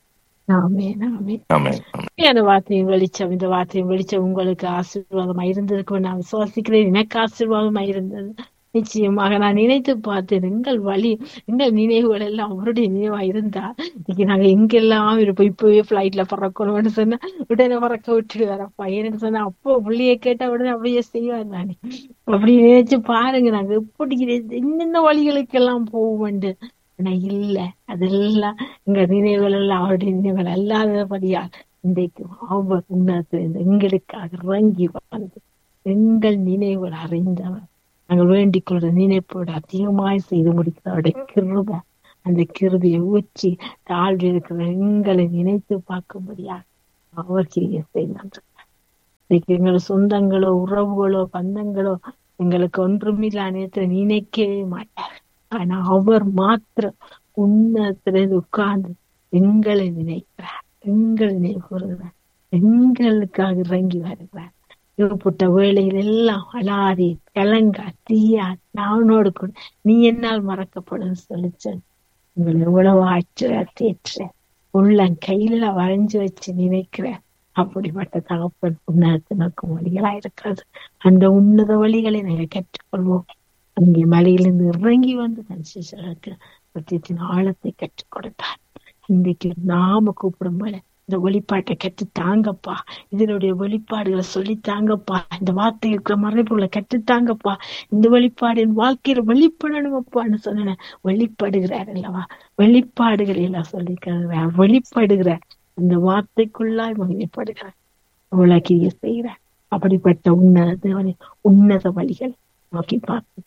ஆமே ஆமே ஆமென் ஆமென் அந்த வார்த்தையும் வெளிச்சம் இந்த வார்த்தையும் வெளிச்சம் உங்களுக்கு ஆசீர்வாதமா இருந்திருக்கும் நான் விசுவாசிக்கிறேன் எனக்கு ஆசீர்வாதமா இருந்தது நிச்சயமாக நான் நினைத்து பார்த்தேன் எங்கள் வழி எங்கள் நினைவுகள் எல்லாம் அவருடைய நினைவா இருந்தா இன்னைக்கு நாங்க எங்கெல்லாம் இருப்போம் இப்பவே பிளைட்ல பறக்கணும்னு சொன்னா உடனே பறக்க விட்டுடுவார் அப்பா எனக்கு சொன்னா அப்போ புள்ளிய கேட்டா உடனே அப்படியே செய்வார் நானே அப்படி நினைச்சு பாருங்க நாங்க எப்படி என்னென்ன வழிகளுக்கெல்லாம் போவோம் ஆனா இல்ல அதெல்லாம் எங்க நினைவுகள் எல்லாம் அவருடைய நினைவுகள் அல்லாதபடியால் இன்றைக்கு அவர் உன்னதத்திலிருந்து எங்களுக்காக இறங்கி வந்து எங்கள் நினைவுகள் அறிந்தவர் நாங்கள் வேண்டிக் கொள்ற நினைப்போடு அதிகமாய் செய்து முடிக்கிறவருடைய கிருப அந்த கிருபியை ஊற்றி தாழ்வு இருக்கிற எங்களை நினைத்து பார்க்கும்படியா அவர் கிரிய செய்தார் இன்னைக்கு எங்களோட சொந்தங்களோ உறவுகளோ பந்தங்களோ எங்களுக்கு ஒன்றுமில்ல நேரத்துல நினைக்கவே மாட்டார் ஆனா அவர் மாத்திரம் உன்னத்துல உட்கார்ந்து எங்களை நினைக்கிறார் எங்களை நினைவுகிறார் எங்களுக்காக இறங்கி வருகிறார் புட்ட வேளையில் எல்லாம் அலாரி கலங்கா தீயா நானோடு கூட நீ என்னால் மறக்கப்படும் சொல்லிச்சன் உங்களை எவ்வளவு ஆற்ற தேற்ற உள்ளம் கையில வரைஞ்சு வச்சு நினைக்கிற அப்படிப்பட்ட தகப்பன் உன்னதத்தை நோக்கும் வழிகளா இருக்கிறது அந்த உன்னத வழிகளை நாங்க கற்றுக்கொள்வோம் அங்கே மலையிலிருந்து இறங்கி வந்து தன் சிசர்களுக்கு சத்தியத்தின் ஆழத்தை கற்றுக் கொடுத்தார் இன்றைக்கு நாம கூப்பிடும் போல இந்த வெளிப்பாட்டை கற்று தாங்கப்பா இதனுடைய வெளிப்பாடுகளை சொல்லி தாங்கப்பா இந்த வார்த்தை இருக்கிற மறைப்புகளை கற்று தாங்கப்பா இந்த வெளிப்பாடு என் வாழ்க்கையில வெளிப்படணுமப்பான்னு சொன்னேன் வெளிப்படுகிறார் அல்லவா வெளிப்பாடுகள் எல்லாம் சொல்லிக்கிறார் வெளிப்படுகிற அந்த வார்த்தைக்குள்ளாய் மகிமைப்படுகிறார் உலகிய செய்கிறார் அப்படிப்பட்ட உன்னத உன்னத வழிகள் நோக்கி பார்த்து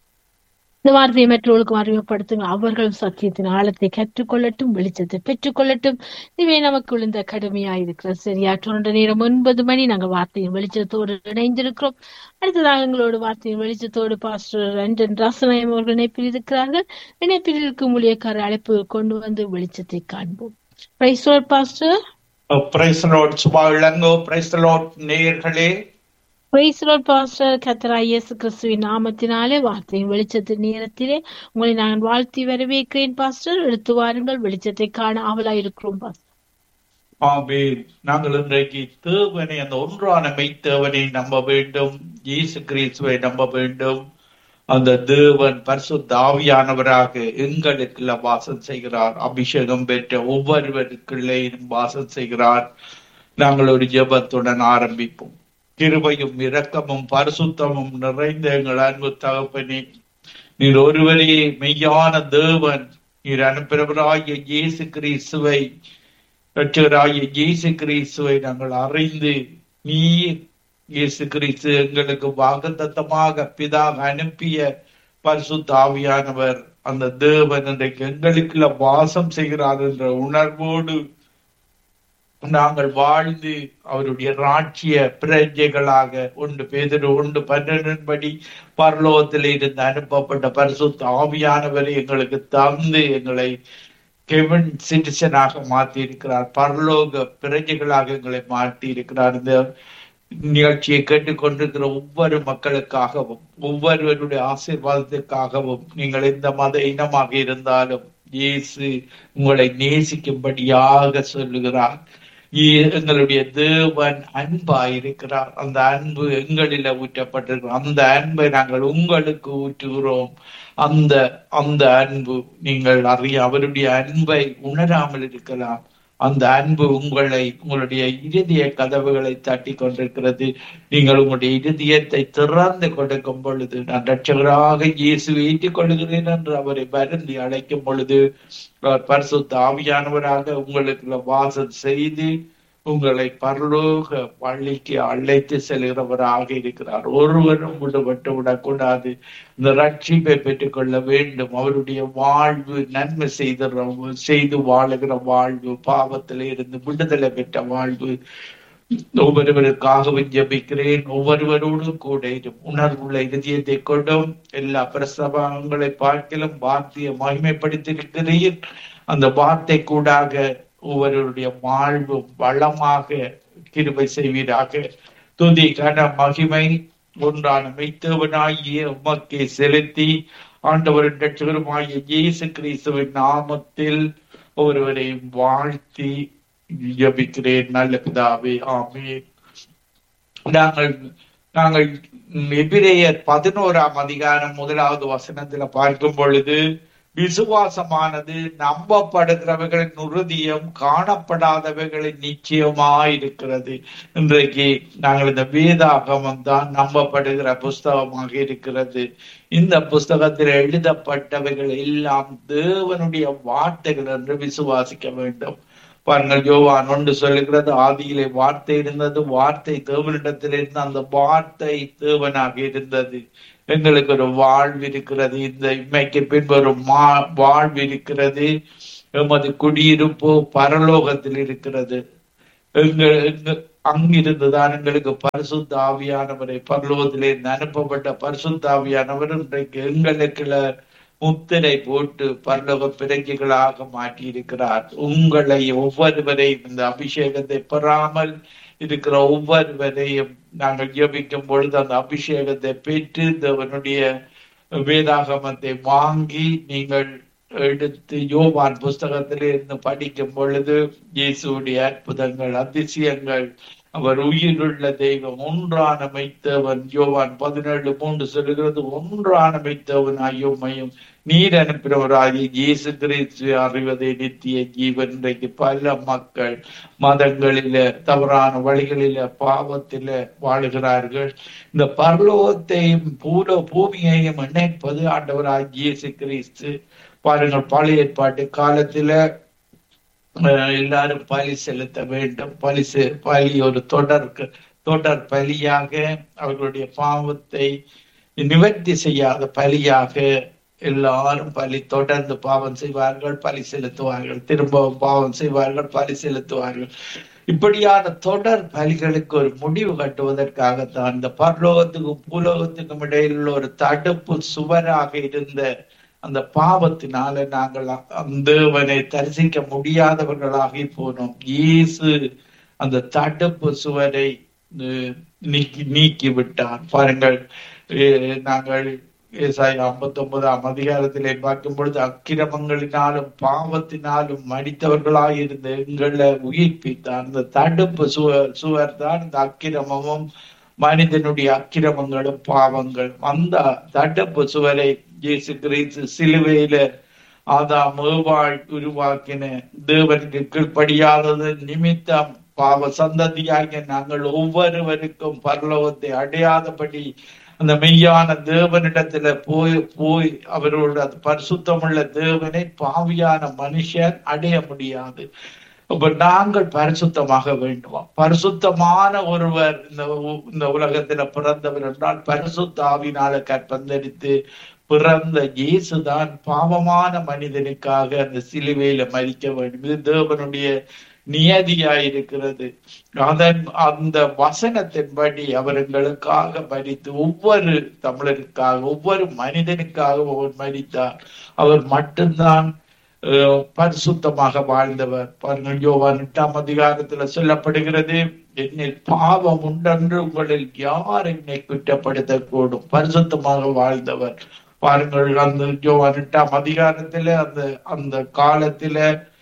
இந்த வார்த்தையை மற்றவர்களுக்கு அறிமுகப்படுத்துங்க அவர்களும் சத்தியத்தின் ஆழத்தை கற்றுக்கொள்ளட்டும் வெளிச்சத்தை பெற்றுக்கொள்ளட்டும் இவை நமக்கு விழுந்த கடுமையா இருக்கிற சரியா தொண்ட நேரம் ஒன்பது மணி நாங்கள் வார்த்தையின் வெளிச்சத்தோடு இணைந்திருக்கிறோம் அடுத்ததாக எங்களோடு வார்த்தையின் வெளிச்சத்தோடு பாஸ்டர் ரஞ்சன் ராசநாயம் அவர்கள் இணைப்பில் இருக்கிறார்கள் இணைப்பில் இருக்கும் ஊழியக்கார அழைப்பு கொண்டு வந்து வெளிச்சத்தை காண்போம் praise pastor praise Lord Subha Ilango praise Lord நேயர்களே பிரைஸ்லோட் பாஸ்டர் கத்தரா இயேசு கிறிஸ்துவின் நாமத்தினாலே வார்த்தையின் வெளிச்சத்தின் நேரத்திலே உங்களை நான் வாழ்த்தி வரவேற்கிறேன் பாஸ்டர் எடுத்து வாருங்கள் வெளிச்சத்தை காண ஆவலா இருக்கிறோம் பாஸ்டர் ஆமேன் நாங்கள் இன்றைக்கு தேவனை அந்த ஒன்றான மெய்த்தேவனை நம்ப வேண்டும் இயேசு கிறிஸ்துவை நம்ப வேண்டும் அந்த தேவன் பரிசுத்த ஆவியானவராக எங்களுக்குள்ள வாசம் செய்கிறார் அபிஷேகம் பெற்ற ஒவ்வொருவருக்குள்ளேயும் வாசம் செய்கிறார் நாங்கள் ஒரு ஜெபத்துடன் ஆரம்பிப்போம் கிருபையும் இரக்கமும் பரிசுத்தமும் நிறைந்த எங்கள் அன்பு தகப்பனே நீர் ஒருவரே மெய்யான தேவன் நீர் அனுப்பினவராகிய இயேசு கிறிஸ்துவை ரட்சகராகிய இயேசு கிறிஸ்துவை நாங்கள் அறிந்து நீர் இயேசு கிறிஸ்து எங்களுக்கு வாக்குத்தத்தமாக பிதாக அனுப்பிய பரிசுத்த ஆவியானவர் அந்த தேவன் இன்றைக்கு எங்களுக்குள்ள வாசம் செய்கிறார் என்ற உணர்வோடு நாங்கள் வாழ்ந்து அவருடைய ராட்சிய பிரஜைகளாக ஒன்று பேதர் ஒன்று பன்னெண்டின்படி பரலோகத்தில் இருந்து அனுப்பப்பட்ட பரிசுத்த ஆவியானவரை எங்களுக்கு தந்து எங்களை கெவன் சிட்டிசனாக மாற்றி இருக்கிறார் பரலோக பிரஜைகளாக எங்களை மாற்றி இருக்கிறார் இந்த நிகழ்ச்சியை கேட்டுக்கொண்டிருக்கிற ஒவ்வொரு மக்களுக்காகவும் ஒவ்வொருவருடைய ஆசீர்வாதத்திற்காகவும் நீங்கள் எந்த மத இனமாக இருந்தாலும் இயேசு உங்களை நேசிக்கும்படியாக சொல்லுகிறார் எங்களுடைய தேவன் அன்பா இருக்கிறார் அந்த அன்பு எங்களில ஊற்றப்பட்டிருக்கிறோம் அந்த அன்பை நாங்கள் உங்களுக்கு ஊற்றுகிறோம் அந்த அந்த அன்பு நீங்கள் அறிய அவருடைய அன்பை உணராமல் இருக்கலாம் அந்த அன்பு உங்களை உங்களுடைய இறுதிய கதவுகளை தட்டி கொண்டிருக்கிறது நீங்கள் உங்களுடைய இறுதியத்தை திறந்து கொடுக்கும் பொழுது நான் ரட்சகராக இயேசு ஏற்றுக் கொள்கிறேன் என்று அவரை வருந்தி அழைக்கும் பொழுது அவர் பரிசுத்த ஆவியானவராக உங்களுக்கு வாசம் செய்து உங்களை பரலோக பள்ளிக்கு அழைத்து செல்கிறவராக இருக்கிறார் ஒருவரும் விடுபட்டு விடக்கூடாது இந்த ரட்சிப்பை பெற்றுக்கொள்ள வேண்டும் அவருடைய வாழ்வு நன்மை செய்த செய்து வாழுகிற வாழ்வு பாவத்தில இருந்து விடுதலை பெற்ற வாழ்வு ஒவ்வொருவருக்காகவும் ஜபிக்கிறேன் ஒவ்வொருவரோடும் கூட உணர்வுள்ள இதயத்தை கொண்டும் எல்லா பிரசவங்களை பார்க்கிலும் வார்த்தையை மகிமைப்படுத்தியிருக்கிறீர் அந்த வார்த்தை கூடாக ஒவ்வொருடைய வாழ்வு வளமாக கிருபை செய்வீராக துதி கன மகிமை ஒன்றான மெய்த்தவனாகிய உமக்கை செலுத்தி ஆண்டவரின் ரட்சகருமாகிய இயேசு கிறிஸ்துவின் நாமத்தில் ஒருவரையும் வாழ்த்தி ஜபிக்கிறேன் நல்ல பிதாவே ஆமே நாங்கள் நாங்கள் எபிரேயர் பதினோராம் அதிகாரம் முதலாவது வசனத்துல பார்க்கும் பொழுது விசுவாசமானது நம்பப்படுகிறவைகளின் உறுதியும் காணப்படாதவைகளின் நிச்சயமாயிருக்கிறது இன்றைக்கு நாங்கள் இந்த வேதாகமம் தான் நம்பப்படுகிற புஸ்தகமாக இருக்கிறது இந்த புஸ்தகத்தில் எழுதப்பட்டவைகள் எல்லாம் தேவனுடைய வார்த்தைகள் என்று விசுவாசிக்க வேண்டும் பாருங்கள் யோவான் ஒன்று சொல்லுகிறது ஆதியிலே வார்த்தை இருந்தது வார்த்தை தேவனிடத்தில் இருந்த அந்த வார்த்தை தேவனாக இருந்தது எங்களுக்கு ஒரு வாழ்வு இருக்கிறது இந்த இம்மைக்கு பின்பு ஒரு மா வாழ்வு இருக்கிறது எமது குடியிருப்பு பரலோகத்தில் இருக்கிறது எங்க எங்க அங்கிருந்துதான் எங்களுக்கு பரிசுத்த ஆவியானவரை பரலோகத்திலே இருந்து அனுப்பப்பட்ட பரிசுத்த ஆவியானவர் இன்றைக்கு எங்களுக்குள்ள முத்திரை போட்டு பரலோக பிறங்கிகளாக மாற்றி இருக்கிறார் உங்களை ஒவ்வொருவரையும் இந்த அபிஷேகத்தை பெறாமல் இருக்கிற ஒவ்வொருவரையும் நாங்கள் ஜெபிக்கும் பொழுது அந்த அபிஷேகத்தை பெற்று தேவனுடைய வேதாகமத்தை வாங்கி நீங்கள் எடுத்து யோவான் புஸ்தகத்திலே இருந்து படிக்கும் பொழுது இயேசுடைய அற்புதங்கள் அதிசயங்கள் அவர் உயிருள்ள தெய்வம் ஒன்றான மைத்தவன் யோவான் பதினேழு மூன்று சொல்லுகிறது ஒன்றான மைத்தவன் ஐயோமையும் நீர் அனுப்பினவராகிய இயேசு கிறிஸ்து அறிவதை நித்திய ஜீவன் இன்றைக்கு பல மக்கள் மதங்களில தவறான வழிகளில பாவத்தில வாழுகிறார்கள் இந்த பரலோகத்தையும் பூல பூமியையும் இணைப்பது ஆண்டவராகிய இயேசு கிறிஸ்து பாருங்கள் பழைய ஏற்பாட்டு காலத்துல அஹ், எல்லாரும் பலி செலுத்த வேண்டும் பலி செ- பலி ஒரு தொடர் தொடர் பலியாக அவர்களுடைய பாவத்தை நிவர்த்தி செய்யாத பலியாக எல்லாரும் பலி தொடர்ந்து பாவம் செய்வார்கள் பலி செலுத்துவார்கள் திரும்பவும் பாவம் செய்வார்கள் பலி செலுத்துவார்கள் இப்படியான தொடர் பலிகளுக்கு ஒரு முடிவு கட்டுவதற்காகத்தான் இந்த பரலோகத்துக்கும் பூலோகத்துக்கும் இடையில் உள்ள ஒரு தடுப்பு சுவராக இருந்த அந்த பாவத்தினால நாங்கள் அந்த தேவனை தரிசிக்க முடியாதவர்களாகி போனோம் இயேசு அந்த தடுப்பு சுவரை அஹ், நீக்கி நீக்கி விட்டார் பாருங்கள் அஹ், நாங்கள் ஏசாயா ஐம்பத்தி ஒன்பதாம் அதிகாரத்திலே பார்க்கும் பொழுது அக்கிரமங்களினாலும் பாவத்தினாலும் மடித்தவர்களாய் இருந்த எங்களை உயிர்ப்பித்தார் அந்த தடுப்பு சுவர் சுவர் தான் இந்த அக்கிரமமும் மனிதனுடைய அக்கிரமங்களும் பாவங்கள் அந்த தடுப்பு சுவரை இயேசு கிறிஸ்து சிலுவையில ஆதாம் ஏவாள் உருவாக்கின தேவனுக்கு கீழ்ப்படியாதது நிமித்தம் பாவ சந்ததியாகிய நாங்கள் ஒவ்வொருவருக்கும் பரலோகத்தை அடையாதபடி அந்த மெய்யான தேவனிடத்துல போய் போய் அவரோட அந்த பரிசுத்தமுள்ள தேவனை பாவியான மனுஷன் அடைய முடியாது அப்ப நாங்கள் பரிசுத்தமாக வேண்டுமா பரிசுத்தமான ஒருவர் இந்த உ- இந்த உலகத்துல பிறந்தவர் என்றால் பரிசுத்த ஆவினால கற்பந்தரித்து பிறந்த இயேசுதான் பாவமான மனிதனுக்காக அந்த சிலுவையில மறிக்க வேண்டும் இது தேவனுடைய நியதியாயிருக்கிறது அதன் அந்த வசனத்தின்படி அவர்களுக்காக மறித்து ஒவ்வொரு தமிழருக்காக ஒவ்வொரு மனிதனுக்காக அவர் மறித்தார் அவர் மட்டும்தான் அஹ், பரிசுத்தமாக வாழ்ந்தவர் பாருங்கள் யோவான் எட்டாம் அதிகாரத்துல சொல்லப்படுகிறது என்னில் பாவம் உண்டென்று உங்களில் யார் என்னை குற்றப்படுத்தக்கூடும் பரிசுத்தமாக வாழ்ந்தவர் பாருங்கள் அந்த யோவான் எட்டாம் அதிகாரத்துல அந்த அந்த காலத்துல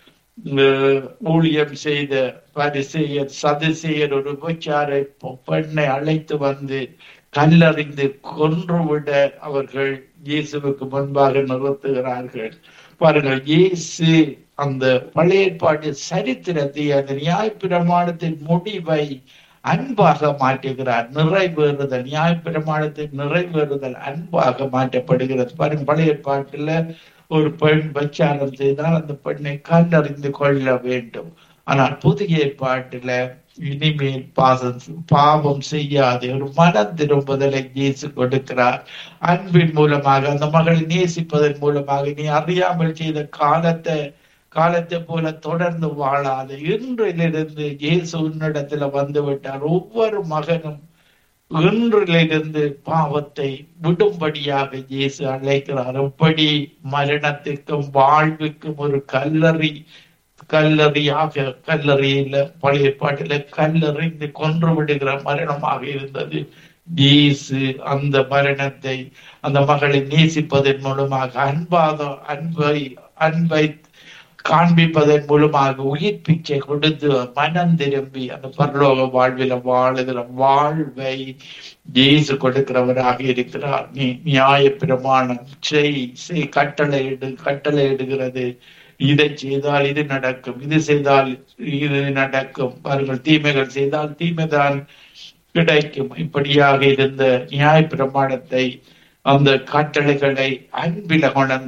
அஹ், ஊழியம் செய்த பரிசெயர் சதுசெயர் ஒரு விபச்சாரை பெ- பெண்ணை அழைத்து வந்து கல்லறிந்து கொன்றுவிட அவர்கள் இயேசுவுக்கு முன்பாக நிறுத்துகிறார்கள் பாருங்கள் இயேசு அந்த பழைய ஏற்பாட்டு சரித்திரத்தை அந்த நியாயப்பிரமாணத்தின் முடிவை அன்பாக மாற்றுகிறார் நிறைவேறுதல் நியாயப்பிரமாணத்தின் நிறைவேறுதல் அன்பாக மாற்றப்படுகிறது பாருங்க பழைய ஏற்பாட்டுல ஒரு பெண் பச்சாரம் செய்தால் அந்த பெண்ணை கண்டறிந்து கொள்ள வேண்டும் ஆனால் புதிய ஏற்பாட்டுல இனிமேல் பாசம் பாவம் செய்யாது ஒரு மனம் திரும்புதலை இயேசு கொடுக்கிறார் அன்பின் மூலமாக அந்த மகளை நேசிப்பதன் மூலமாக நீ அறியாமல் செய்த காலத்தை காலத்தை போல தொடர்ந்து வாழாது இன்றிலிருந்து இயேசு உன்னிடத்துல வந்து விட்டார் ஒவ்வொரு மகனும் இன்றிலிருந்து பாவத்தை விடும்படியாக இயேசு அழைக்கிறார் எப்படி மரணத்துக்கும் வாழ்வுக்கும் ஒரு கல்லறி கல்லறியாக கல்லறியில பழைய பாட்டில கல்லறிந்து கொன்று விடுகிற மரணமாக இருந்தது இயேசு அந்த மரணத்தை அந்த மகளை நேசிப்பதன் மூலமாக அன்பாத அன்பை அன்பை காண்பிப்பதன் மூலமாக உயிர் பிச்சை கொடுத்து மனம் திரும்பி அந்த பரலோக வாழ்வில வாழுகிற வாழ்வை இயேசு கொடுக்கிறவராக இருக்கிறார் நீ நியாய பிரமாணம் செய் செய் கட்டளையிடு கட்டளையிடுகிறது இதை செய்தால் இது நடக்கும் இது செய்தால் இது நடக்கும் பாருங்கள் தீமைகள் செய்தால் தீமைதான் கிடைக்கும் இப்படியாக இருந்த நியாய பிரமாணத்தை அந்த கட்டளைகளை அன்பில கொண்டு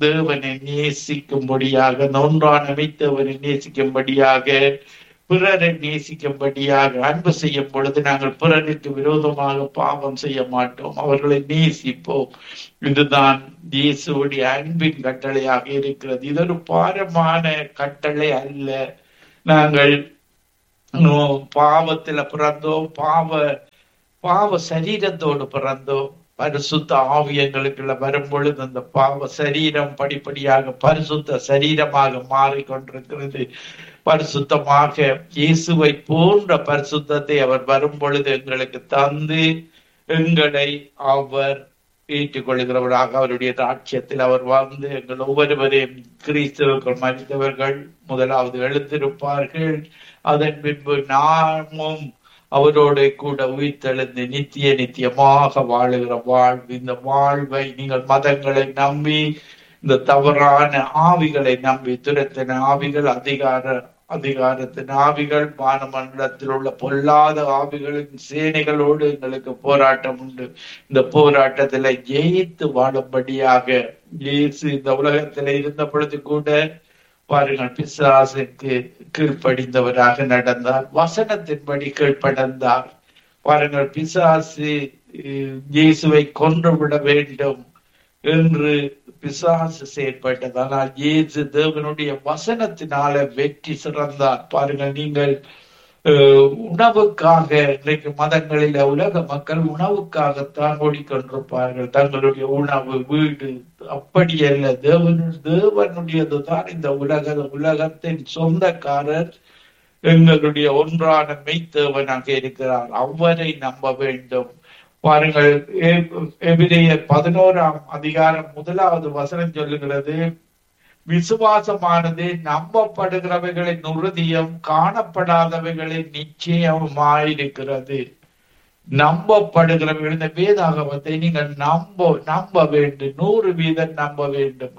தேவனை நேசிக்கும்படியாக அந்த ஒன்றான மெய்த்தேவனை நேசிக்கும்படியாக பிறரை நேசிக்கும்படியாக அன்பு செய்யும் பொழுது நாங்கள் பிறருக்கு விரோதமாக பாவம் செய்ய மாட்டோம் அவர்களை நேசிப்போம் இதுதான் இயேசுடைய அன்பின் கட்டளையாக இருக்கிறது இது ஒரு பாரமான கட்டளை அல்ல நாங்கள் உம், பாவத்துல பிறந்தோம் பாவ பாவ சரீரத்தோடு பிறந்தோம் பரிசுத்த ஆவியங்களுக்குள்ள வரும் பொழுது அந்த பாவ சரீரம் படிப்படியாக பரிசுத்த சரீரமாக மாறிக்கொண்டிருக்கிறது பரிசுத்தமாக இயேசுவை போன்ற பரிசுத்தத்தை அவர் வரும் பொழுது எங்களுக்கு தந்து எங்களை அவர் ஏற்றுக்கொள்கிறவராக அவருடைய ராட்சியத்தில் அவர் வந்து எங்கள் ஒவ்வொருவரையும் கிறிஸ்தவர்கள் மனிதவர்கள் முதலாவது எழுந்திருப்பார்கள் அதன் பின்பு நாமும் அவரோட கூட உயிர்த்தெழுந்து நித்திய நித்தியமாக வாழுகிற வாழ்வு இந்த வாழ்வை நீங்கள் மதங்களை நம்பி இந்த தவறான ஆவிகளை நம்பி துரத்தின ஆவிகள் அதிகார அதிகாரத்தின் ஆவிகள் வானமண்டலத்தில் உள்ள பொல்லாத ஆவிகளின் சேனைகளோடு எங்களுக்கு போராட்டம் உண்டு இந்த போராட்டத்துல ஜெயித்து வாழும்படியாக இயேசு இந்த உலகத்துல இருந்த பொழுது கூட பாருங்கள் பிசாசுக்கு கீழ்ப்படிந்தவராக நடந்தார் வசனத்தின்படி கீழ்ப்படந்தார் பாருங்கள் பிசாசு அஹ், இயேசுவை கொன்று விட வேண்டும் என்று பிசாசு செயற்பட்டது ஆனால் இயேசு தேவனுடைய வசனத்தினால வெற்றி சிறந்தார் பாருங்கள் நீங்கள் அஹ், உணவுக்காக இன்றைக்கு மதங்களில உலக மக்கள் உணவுக்காகத்தான் ஓடிக்கொண்டிருப்பார்கள் தங்களுடைய உணவு வீடு அப்படி அல்ல தேவனு தேவனுடையதுதான் இந்த உலக உலகத்தின் சொந்தக்காரர் எங்களுடைய ஒன்றான மெய்த்தேவனாக இருக்கிறார் அவரை நம்ப வேண்டும் பாருங்கள் எ- எபிரேயர் பதினோராம் அதிகாரம் முதலாவது வசனம் சொல்லுகிறது விசுவாசமானது நம்பப்படுகிறவைகளின் உறுதியும் காணப்படாதவைகளின் நிச்சயமாயிருக்கிறது நம்பப்படுகிறவர்கள் இந்த வேதாகமத்தை நீங்கள் நம்ப நம்ப வேண்டும் நூறு வீதம் நம்ப வேண்டும்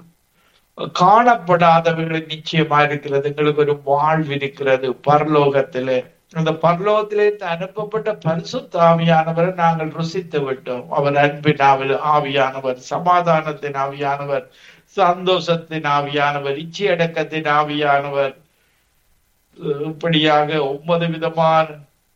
காணப்படாதவர்கள் நிச்சயமா இருக்கிறது எங்களுக்கு ஒரு வாழ்வு இருக்கிறது பரலோகத்திலே அந்த பரலோகத்திலிருந்து அனுப்பப்பட்ட பரிசுத்த ஆவியானவரை நாங்கள் ருசித்து விட்டோம் அவர் அன்பின் ஆவி ஆவியானவர் சமாதானத்தின் ஆவியானவர் சந்தோஷத்தின் ஆவியானவர் இச்சையடக்கத்தின் ஆவியானவர் இப்படியாக ஒன்பது விதமான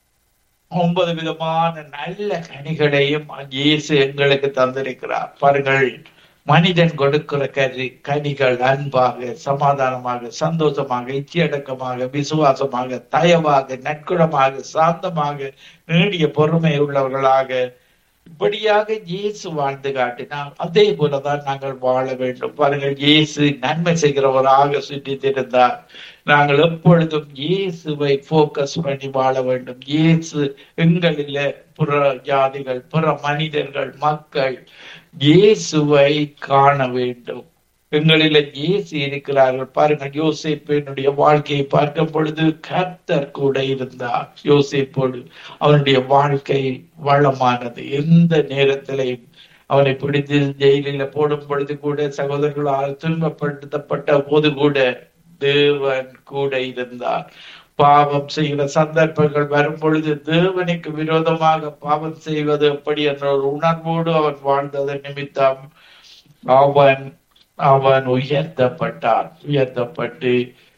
ஒன்பது விதமான நல்ல கனிகளையும் இயேசு எங்களுக்கு தந்திருக்கிறார் பாருங்கள் மனிதன் கொடுக்கிற கனி கனிகள் அன்பாக சமாதானமாக சந்தோஷமாக இச்சையடக்கமாக விசுவாசமாக தயவாக நற்குணமாக சாந்தமாக நீடிய பொறுமை உள்ளவர்களாக இப்படியாக இயேசு வாழ்ந்து காட்டினார் அதே போலதான் நாங்கள் வாழ வேண்டும் பாருங்கள் இயேசு நன்மை செய்கிறவராக சுற்றி திரிந்தார் நாங்கள் எப்பொழுதும் இயேசுவை போக்கஸ் பண்ணி வாழ வேண்டும் இயேசு எங்களில புற ஜாதிகள் புற மனிதர்கள் மக்கள் இயேசுவை காண வேண்டும் எங்களில இயேசு இருக்கிறார்கள் பாருங்கள் யோசேப்பினுடைய வாழ்க்கையை பார்க்கும் பொழுது கர்த்தர் கூட இருந்தார் யோசேப்போடு அவனுடைய வாழ்க்கை வளமானது எந்த நேரத்திலையும் அவனை பிடித்து ஜெயிலில போடும் பொழுது கூட சகோதரர்களால் துன்பப்படுத்தப்பட்ட போது கூட தேவன் கூட இருந்தார் பாவம் செய்கிற சந்தர்ப்பங்கள் வரும் பொழுது தேவனுக்கு விரோதமாக பாவம் செய்வது எப்படி என்ற ஒரு உணர்வோடு அவன் வாழ்ந்ததன் நிமித்தம் அவன் அவன் உயர்த்தப்பட்டான் உயர்த்தப்பட்டு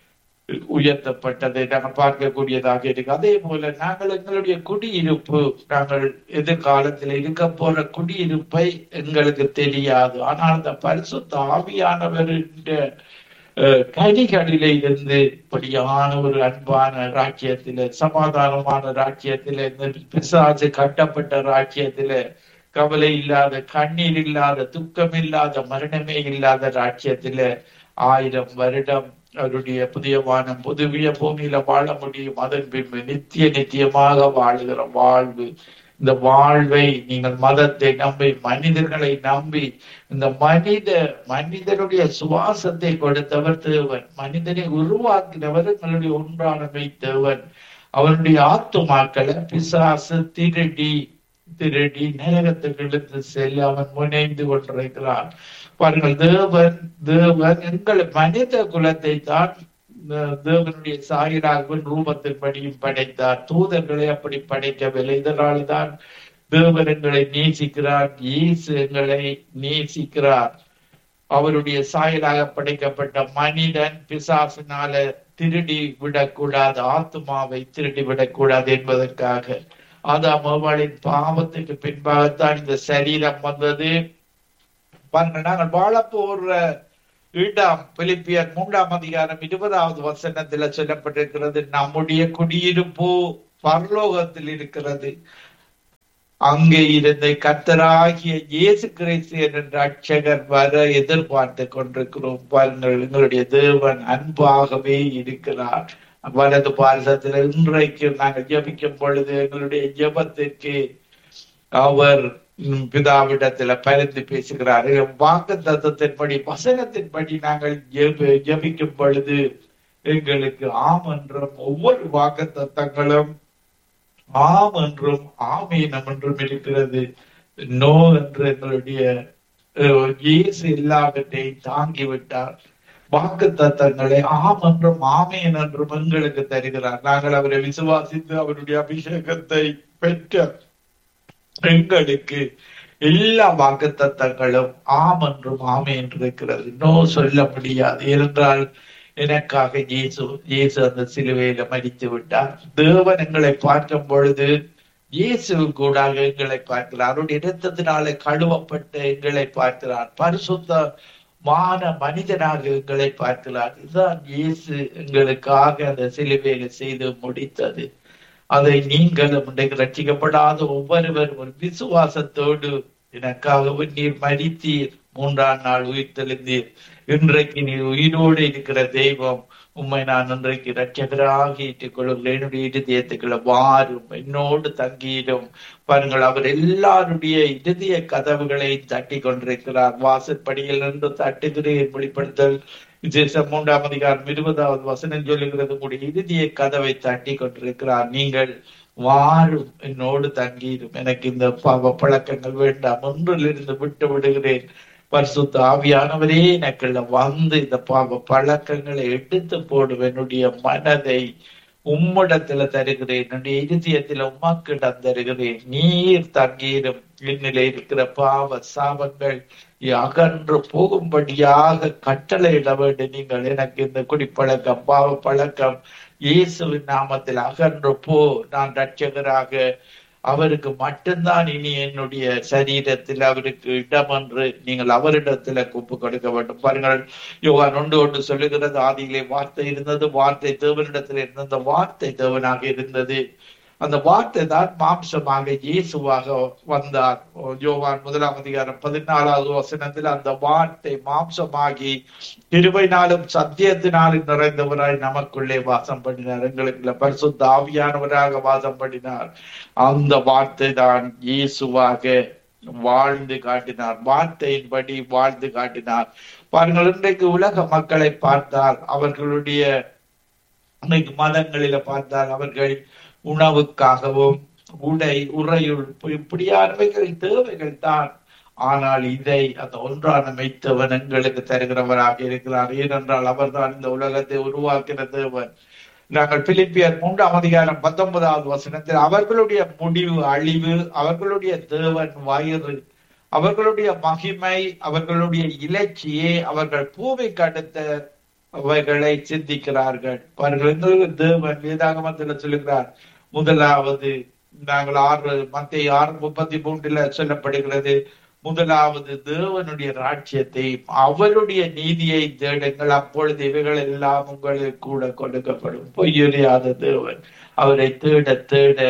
உயர்த்தப்பட்டதை நாங்கள் பார்க்கக்கூடியதாக இருக்கு அதே போல நாங்கள் எங்களுடைய குடியிருப்பு நாங்கள் எதிர்காலத்தில் இருக்க போற குடியிருப்பை எங்களுக்கு தெரியாது ஆனால் அந்த பரிசுத்த ஆவியானவருடைய அஹ், கனிகளிலே இருந்து இப்படியான ஒரு அன்பான ராஜ்யத்தில சமாதானமான ராஜ்யத்தில இந்த பிசாசு கட்டப்பட்ட ராஜ்யத்தில கவலை இல்லாத கண்ணீர் இல்லாத துக்கம் இல்லாத மரணமே இல்லாத ராஜ்யத்தில ஆயிரம் வருடம் அவருடைய புதிய வானம் புதுவிய பூமியில வாழ முடியும் அதன் பின்பு நித்திய நித்தியமாக வாழுகிற வாழ்வு இந்த வாழ்வை நீங்கள் மதத்தை நம்பி மனிதர்களை நம்பி இந்த மனித மனிதனுடைய சுவாசத்தை கொடுத்தவர் தேவன் மனிதனை உருவாக்கினவர் எங்களுடைய ஒன்றான தேவன் அவனுடைய ஆத்துமாக்களை பிசாசு திருடி திருடி நரகத்துக்கு இழுத்து செல்ல அவன் முனைந்து கொண்டிருக்கிறான் பாருங்கள் தேவன் தேவன் எங்கள் மனித குலத்தை தான் அஹ், தேவனுடைய சாயிராகவும் ரூபத்தின்படியும் படைத்தார் தூதர்களை அப்படி படைக்கவில்லை இதனால் தான் தேவன் எங்களை நேசிக்கிறார் இயேசு எங்களை நேசிக்கிறார் அவருடைய சாயலாக படைக்கப்பட்ட மனிதன் பிசாசினால திருடி விடக்கூடாது ஆத்மாவை திருடி விடக்கூடாது என்பதற்காக ஆதாம் அவளின் பாவத்துக்கு பின்பாகத்தான் இந்த சரீரம் வந்தது பாருங்க நாங்கள் வாழ போற இடம் பிலிப்பியர் மூன்றாம் அதிகாரம் இருபதாவது வசனத்துல சொல்லப்பட்டிருக்கிறது நம்முடைய குடியிருப்பு பரலோகத்தில் இருக்கிறது அங்கே இருந்த கத்தராகிய இயேசு கிறிஸ்து என்ற ரட்சகர் வர எதிர்பார்த்து கொண்டிருக்கிறோம் பாருங்கள் எங்களுடைய தேவன் அன்பாகவே இருக்கிறார் வலது பாரதத்தில் இன்றைக்கு நாங்கள் ஜெபிக்கும் பொழுது எங்களுடைய ஜெபத்திற்கு அவர் உம், பிதாவிடத்துல பரிந்து பேசுகிறார் வாக்கு தத்தத்தின்படி வசனத்தின்படி நாங்கள் ஜெப- ஜெபிக்கும் பொழுது எங்களுக்கு ஆம் என்றும் ஒவ்வொரு வாக்கு தத்தங்களும் ஆம் என்றும் ஆமீனம் என்றும் இருக்கிறது நோ என்று எங்களுடைய அஹ், இயேசு எல்லாவற்றையும் தாங்கிவிட்டார் வாக்கு தத்தங்களை ஆம் என்றும் ஆமீன் என்றும் எங்களுக்கு தருகிறார் நாங்கள் அவரை விசுவாசித்து அவருடைய அபிஷேகத்தை பெற்ற எங்களுக்கு எல்லா வாக்கு தத்தங்களும் ஆம் என்றும் ஆமே என்று இருக்கிறது நோ சொல்ல முடியாது ஏனென்றால் எனக்காக இயேசு இயேசு அந்த சிலுவையில மரித்து விட்டார் தேவன் எங்களை பார்க்கும் பொழுது இயேசு கூட எங்களை பார்க்கிறார் அவருடைய இரத்தத்தினாலே கழுவப்பட்ட எங்களை பார்க்கிறார் பரிசுத்தமான மனிதனாக எங்களை பார்க்கிறார் இதுதான் இயேசு எங்களுக்காக அந்த சிலுவையில செய்து முடித்தது அதை நீங்களும் இன்றைக்கு ரட்சிக்கப்படாத ஒவ்வொருவரும் ஒரு விசுவாசத்தோடு எனக்காக நீர் மரித்தீர் மூன்றாம் நாள் உயிர் தெளிந்தீர் இன்றைக்கு நீர் உயிரோடு இருக்கிற தெய்வம் உம்மை நான் இன்றைக்கு ரட்சகராக ஏற்றுக் கொள்கிறேன் என்னுடைய இருதயத்துக்குள்ள வாரும் என்னோடு தங்கியிடும் பாருங்கள் அவர் எல்லாருடைய இருதய கதவுகளை தட்டி கொண்டிருக்கிறார் வாசற்படியில் நின்று தட்டுகிறேன் வெளிப்படுத்தல் விசேஷம் மூன்றாம் அதிகாரம் இருபதாவது வசனம் சொல்லுகிறது உங்களுடைய இறுதிய கதவை தட்டி கொண்டிருக்கிறார் நீங்கள் வாரும் என்னோடு தங்கியிரும் எனக்கு இந்த பாவ பழக்கங்கள் வேண்டாம் ஒன்றிலிருந்து விட்டு விடுகிறேன் பரிசுத்த ஆவியானவரே எனக்குள்ள வந்து இந்த பாவ பழக்கங்களை எடுத்து போடும் என்னுடைய மனதை உம்மிடத்துல தருகிறேன் என்னுடைய இருதயத்துல உமாக்கிடம் தருகிறேன் நீர் தங்கீரும் என்னிலே இருக்கிற பாவ சாபங்கள் அகன்று போகும்படியாக கட்டளையிட வேண்டும் நீங்கள் எனக்கு இந்த குடிப்பழக்கம் பாவ பழக்கம் இயேசுவின் நாமத்தில் அகன்று போ நான் ரட்சகராக அவருக்கு மட்டும்தான் இனி என்னுடைய சரீரத்தில் அவருக்கு இடம் என்று நீங்கள் அவரிடத்துல கூப்பு கொடுக்க வேண்டும் பாருங்கள் யோகான் ஒன்று ஒன்று சொல்லுகிறது ஆதியிலே வார்த்தை இருந்தது வார்த்தை தேவனிடத்தில் இருந்த அந்த வார்த்தை தேவனாக இருந்தது அந்த வார்த்தை தான் மாம்சமாக இயேசுவாக வந்தார் யோவான் முதலாம் அதிகாரம் பதினாலாவது வசனத்தில் அந்த வார்த்தை மாம்சமாகி கிருபைனாலும் சத்தியத்தினாலும் நிறைந்தவராய் நமக்குள்ளே வாசம் பண்ணினார் எங்களுக்கு பரிசுத்த ஆவியானவராக வாசம் பண்ணினார் அந்த வார்த்தை தான் இயேசுவாக வாழ்ந்து காட்டினார் வார்த்தையின்படி வாழ்ந்து காட்டினார் பாருங்கள் இன்றைக்கு உலக மக்களை பார்த்தால் அவர்களுடைய இன்னைக்கு மதங்களில பார்த்தால் அவர்கள் உணவுக்காகவும் உடை உறையுள் இப்படியானவைகள் தேவைகள் தான் ஆனால் இதை அந்த ஒன்றான மெய்த்தவன் எங்களுக்கு தருகிறவராக இருக்கிறார் ஏனென்றால் அவர்தான் இந்த உலகத்தை உருவாக்கிற தேவன் நாங்கள் பிலிப்பியர் மூன்றாம் அதிகாரம் பத்தொன்பதாவது வசனத்தில் அவர்களுடைய முடிவு அழிவு அவர்களுடைய தேவன் வயிறு அவர்களுடைய மகிமை அவர்களுடைய இலட்சியே அவர்கள் பூமிக்கு அடுத்த அவைகளை சிந்திக்கிறார்கள் அவர்கள் தேவன் வேதாகமத்தில் சொல்லுகிறார் முதலாவது நாங்கள் ஆறு மத்திய ஆறு முப்பத்தி மூன்றுல சொல்லப்படுகிறது முதலாவது தேவனுடைய ராட்சியத்தை அவருடைய நீதியை தேடுங்கள் அப்பொழுது இவைகள் எல்லாம் உங்களுக்கு கூட கொடுக்கப்படும் பொய்யுறையாத தேவன் அவரை தேட தேட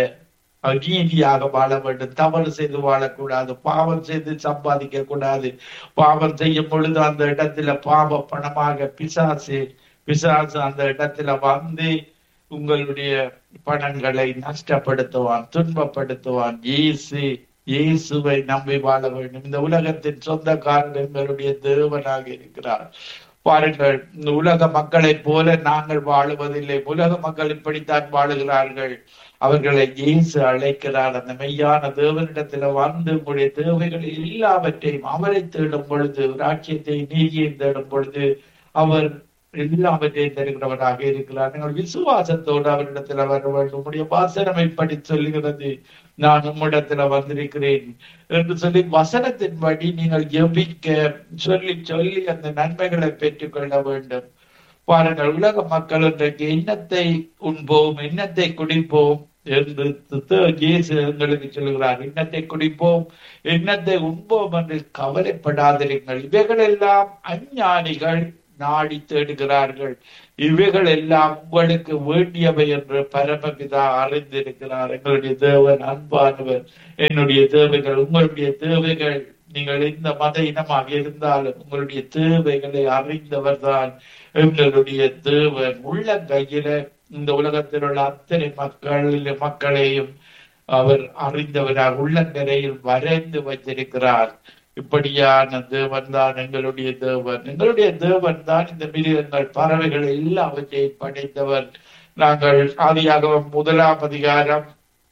நீதியாக வாழ வேண்டும் தவறு செய்து வாழக்கூடாது பாவம் செய்து சம்பாதிக்க கூடாது பாவம் செய்யும் பொழுது அந்த இடத்துல பாவ பணமாக பிசாசு பிசாசு அந்த இடத்துல வந்து உங்களுடைய பணங்களை நஷ்டப்படுத்துவான் துன்பப்படுத்துவான் இயேசு இயேசுவை நம்பி வாழ வேண்டும் இந்த உலகத்தின் சொந்தக்காரர் எங்களுடைய தேவனாக இருக்கிறார் பாருங்கள் இந்த உலக மக்களைப் போல நாங்கள் வாழுவதில்லை உலக மக்கள் இப்படித்தான் வாழுகிறார்கள் அவர்களை இயேசு அழைக்கிறார் அந்த மெய்யான தேவனிடத்துல வந்து உங்களுடைய தேவைகள் எல்லாவற்றையும் அவரை தேடும் பொழுது ராட்சியத்தை நீதியை தேடும் பொழுது அவர் எல்லாவற்றையும் தருகிறவராக இருக்கிறார் நீங்கள் விசுவாசத்தோடு அவரிடத்துல வர வேண்டும் உம்முடைய வாசனம் இப்படி சொல்லுகிறது நான் உம்மிடத்துல வந்திருக்கிறேன் என்று சொல்லி வசனத்தின்படி நீங்கள் ஜெபிக்க சொல்லி சொல்லி அந்த நன்மைகளை பெற்றுக்கொள்ள வேண்டும் பாருங்கள் உலக மக்கள் இன்றைக்கு எண்ணத்தை உண்போம் எண்ணத்தை குடிப்போம் என்று த- இயேசு எங்களுக்கு சொல்கிறார் எண்ணத்தை குடிப்போம் எண்ணத்தை உண்போம் என்று கவலைப்படாதிருங்கள் இவைகள் எல்லாம் அஞ்ஞானிகள் நாடி தேடுகிறார்கள் இவைகள் எல்லாம் உங்களுக்கு வேண்டியவை என்று பரமபிதா அறிந்திருக்கிறார் எங்களுடைய தேவன் அன்பானவர் என்னுடைய தேவைகள் உங்களுடைய தேவைகள் நீங்கள் எந்த மத இனமாக இருந்தாலும் உங்களுடைய தேவைகளை அறிந்தவர் தான் எங்களுடைய தேவன் உள்ள கையில இந்த உலகத்தில் உள்ள அத்தனை மக்கள் மக்களையும் அவர் அறிந்தவராக உள்ளங்கரையில் வரைந்து வைத்திருக்கிறார் இப்படியான தேவன் தான் எங்களுடைய தேவன் எங்களுடைய தேவன் தான் இந்த மிருகங்கள் பறவைகள் எல்லாவற்றையும் படைத்தவர் நாங்கள் ஆதியாக முதலாம் அதிகாரம்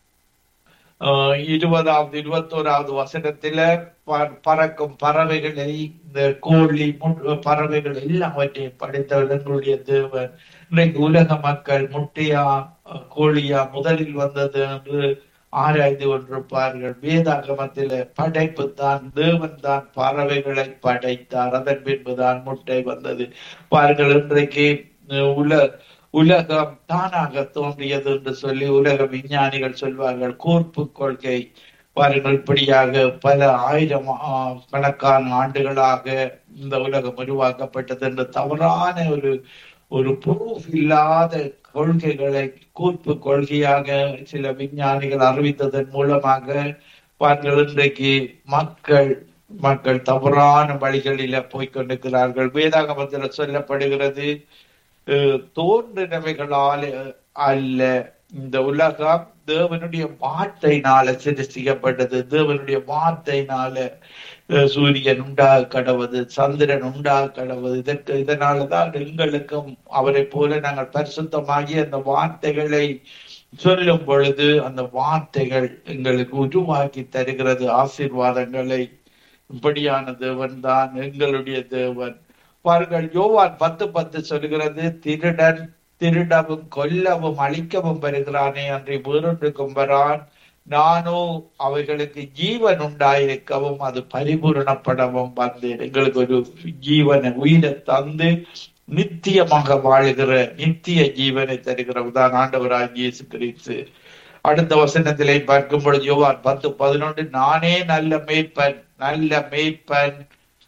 ஆஹ் இருபதாவது இருபத்தோராவது வசனத்தில ப- பறக்கும் பறவைகளை இந்த கோழி மு- பறவைகள் எல்லாவற்றையும் படைத்தவர் எங்களுடைய தேவன் இன்றைக்கு உலக மக்கள் முட்டையா அஹ், கோழியா முதலில் வந்தது என்று ஆராய்ந்து கொண்டிருப்பார்கள் வேதாகமத்தில படைப்பு தான் தேவன் தான் பறவைகளை படைத்தார் அதன் பின்புதான் முட்டை வந்தது பாருங்கள் இன்றைக்கு அஹ், உல உலகம் தானாக தோன்றியது என்று சொல்லி உலக விஞ்ஞானிகள் சொல்வார்கள் கோர்ப்பு கொள்கை பாருங்கள் இப்படியாக பல ஆயிரம் ஆ, கணக்கான ஆண்டுகளாக இந்த உலகம் உருவாக்கப்பட்டது என்று தவறான ஒரு ஒரு ப்ரூஃப் இல்லாத கொள்கைகளை கூர்ப்பு கொள்கையாக சில விஞ்ஞானிகள் அறிவித்ததன் மூலமாக பாருங்கள் இன்றைக்கு மக்கள் மக்கள் தவறான வழிகளில போய்கொண்டிருக்கிறார்கள் வேதாகமத்தில் சொல்லப்படுகிறது அஹ், தோன்றினவைகளால் அல்ல இந்த உலகம் தேவனுடைய வார்த்தையினால சிருஷ்டிக்கப்பட்டது தேவனுடைய வார்த்தையினால அஹ், சூரியன் உண்டாக கடவுது சந்திரன் உண்டாக கடவுது இதற்கு இதனாலதான் எங்களுக்கும் அவரை போல நாங்கள் பரிசுத்தமாகி அந்த வார்த்தைகளை சொல்லும் பொழுது அந்த வார்த்தைகள் எங்களுக்கு உருவாக்கி தருகிறது ஆசீர்வாதங்களை இப்படியான தேவன் தான் எங்களுடைய தேவன் பாருங்கள் யோவான் பத்து பத்து சொல்கிறது திருடன் திருடவும் கொல்லவும் அழிக்கவும் வருகிறானே அன்றி வேறொன்றுக்கும் வரான் நானோ அவைகளுக்கு ஜீவன் உண்டாயிருக்கவும் அது பரிபூரணப்படவும் வந்தேன் எங்களுக்கு ஒரு ஜீவனை உயிரை தந்து நித்தியமாக வாழுகிற நித்திய ஜீவனை தருகிறவர் ஆண்டவராக இயேசு கிறிஸ்து அடுத்த வசனத்திலே பார்க்கும் பொழுது யோவான் பத்து பதினொன்று நானே நல்ல மேய்ப்பன் நல்ல மேய்ப்பன்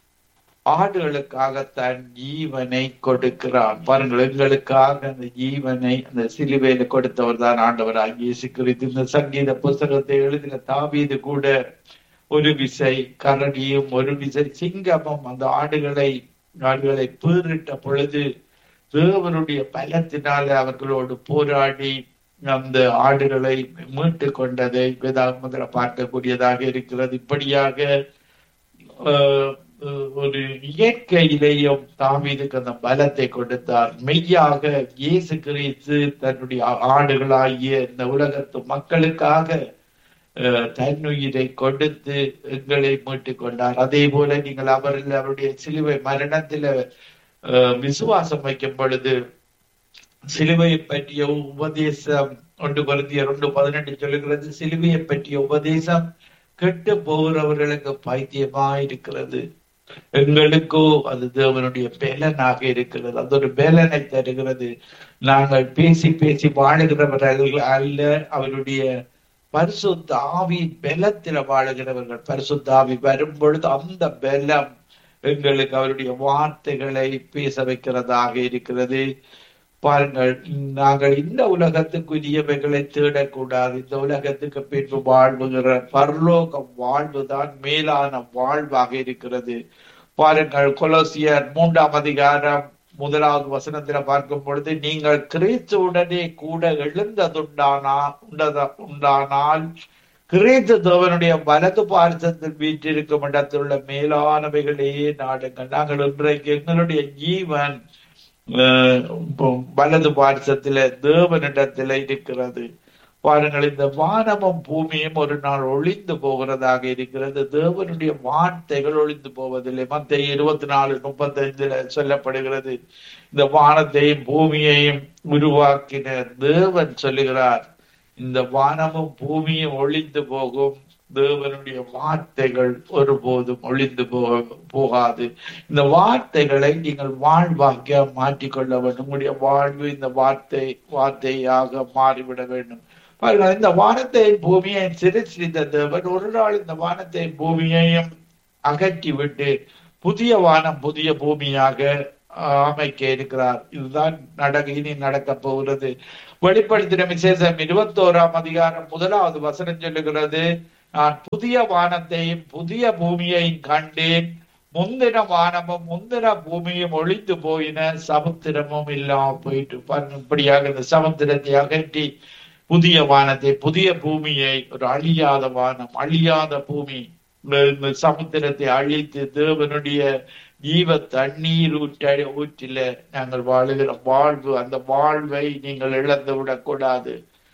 ஆடுகளுக்காக தன் ஜீவனை கொடுக்கிறான் பாருங்கள் எங்களுக்காக அந்த ஜீவனை அந்த சிலுவையில கொடுத்தவர் தான் ஆண்டவராக இயேசு கிறிஸ்து இந்த சங்கீத புஸ்தகத்தை எழுதின தாவீது கூட ஒரு விசை கரடியும் ஒரு விசை சிங்கமும் அந்த ஆடுகளை ஆடுகளை பீறிட்ட பொழுது தேவனுடைய பலத்தினால அவர்களோடு போராடி அந்த ஆடுகளை மீட்டு கொண்டதை வேதாகமத்துல பார்க்கக்கூடியதாக இருக்கிறது இப்படியாக ஆஹ், ஒரு இயற்கையிலேயும் தாவீதுக்கு அந்த பலத்தை கொடுத்தார் மெய்யாக இயேசு கிறிஸ்து தன்னுடைய ஆடுகளாகிய இந்த உலகத்து மக்களுக்காக அஹ், தன்னுயிரை கொடுத்து எங்களை மீட்டுக் கொண்டார் அதே போல நீங்கள் அவரில் அவருடைய சிலுவை மரணத்தில அஹ், விசுவாசம் வைக்கும் பொழுது சிலுவையை பற்றிய உபதேசம் ஒன்று குருந்தியர் ஒன்று பதினெட்டு சொல்லுகிறது சிலுவையை பற்றிய உபதேசம் கெட்டு போகிறவர்களுக்கு பைத்தியமா இருக்கிறது எங்களுக்கோ அது தேவனுடைய பேலனாக இருக்கிறது அது ஒரு பேலனை தருகிறது நாங்கள் பேசி பேசி வாழுகிறவர்கள் அல்ல அவருடைய பரிசுத்த ஆவி பலத்தில வாழுகிறவர்கள் பரிசுத்த ஆவி வரும் பொழுது அந்த பலம் எங்களுக்கு அவருடைய வார்த்தைகளை பேச வைக்கிறதாக இருக்கிறது பாருங்கள் நாங்கள் இந்த உலகத்துக்குரியவைகளை தேடக்கூடாது இந்த உலகத்துக்கு பின்பு வாழ்வுகிற பரலோக வாழ்வுதான் மேலான வாழ்வாக இருக்கிறது பாருங்கள் கொலோசியர் மூன்றாம் அதிகாரம் முதலாவது வசனத்துல பார்க்கும் பொழுது நீங்கள் கிறிஸ்துவுடனே கூட எழுந்ததுண்டானா உண்டதா உண்டானால் கிறிஸ்து தேவனுடைய வலது பார்சத்தில் வீற்றிருக்கும் இடத்தில் உள்ள மேலானவைகளையே நாடுங்கள் நாங்கள் இன்றைக்கு எங்களுடைய ஜீவன் அஹ், வலது பார்சத்தில தேவனிடத்துல இருக்கிறது பாருங்கள் இந்த வானமும் பூமியும் ஒரு நாள் ஒளிந்து போகிறதாக இருக்கிறது தேவனுடைய வார்த்தைகள் ஒளிந்து போவதில்லை மத்திய இருபத்தி நாலு முப்பத்தைந்துல சொல்லப்படுகிறது இந்த வானத்தையும் பூமியையும் உருவாக்கின தேவன் சொல்லுகிறார் இந்த வானமும் பூமியும் ஒளிந்து போகும் தேவனுடைய வார்த்தைகள் ஒருபோதும் ஒளிந்து போக போகாது இந்த வார்த்தைகளை நீங்கள் வாழ்வாக்க மாற்றிக்கொள்ள வேண்டும் உங்களுடைய வாழ்வு இந்த வார்த்தை வார்த்தையாக மாறிவிட வேண்டும் பாருங்கள் இந்த வானத்தை பூமியை சிரிச்சிருந்த தேவன் ஒரு நாள் இந்த வானத்தை பூமியையும் அகற்றி விட்டு புதிய வானம் புதிய பூமியாக அமைக்க இருக்கிறார் இதுதான் நடக்க இனி நடக்க போகிறது வெளிப்படுத்தின விசேஷம் இருபத்தோராம் அதிகாரம் முதலாவது வசனம் சொல்லுகிறது நான் புதிய வானத்தையும் புதிய பூமியையும் கண்டேன் முந்தின வானமும் முந்தின பூமியும் ஒழித்து போயின சமுத்திரமும் இல்லாம போயிட்டு பாருங்க இப்படியாக இந்த சமுத்திரத்தை அகற்றி புதிய வானத்தை புதிய பூமியை ஒரு அழியாத வானம் அழியாத பூமி இந்த சமுத்திரத்தை அழித்து தேவனுடைய ஜீவ தண்ணீர் ஊற்ற ஊற்றில நாங்கள் வாழுகிற வாழ்வு அந்த வாழ்வை நீங்கள் இழந்து விடக்கூடாது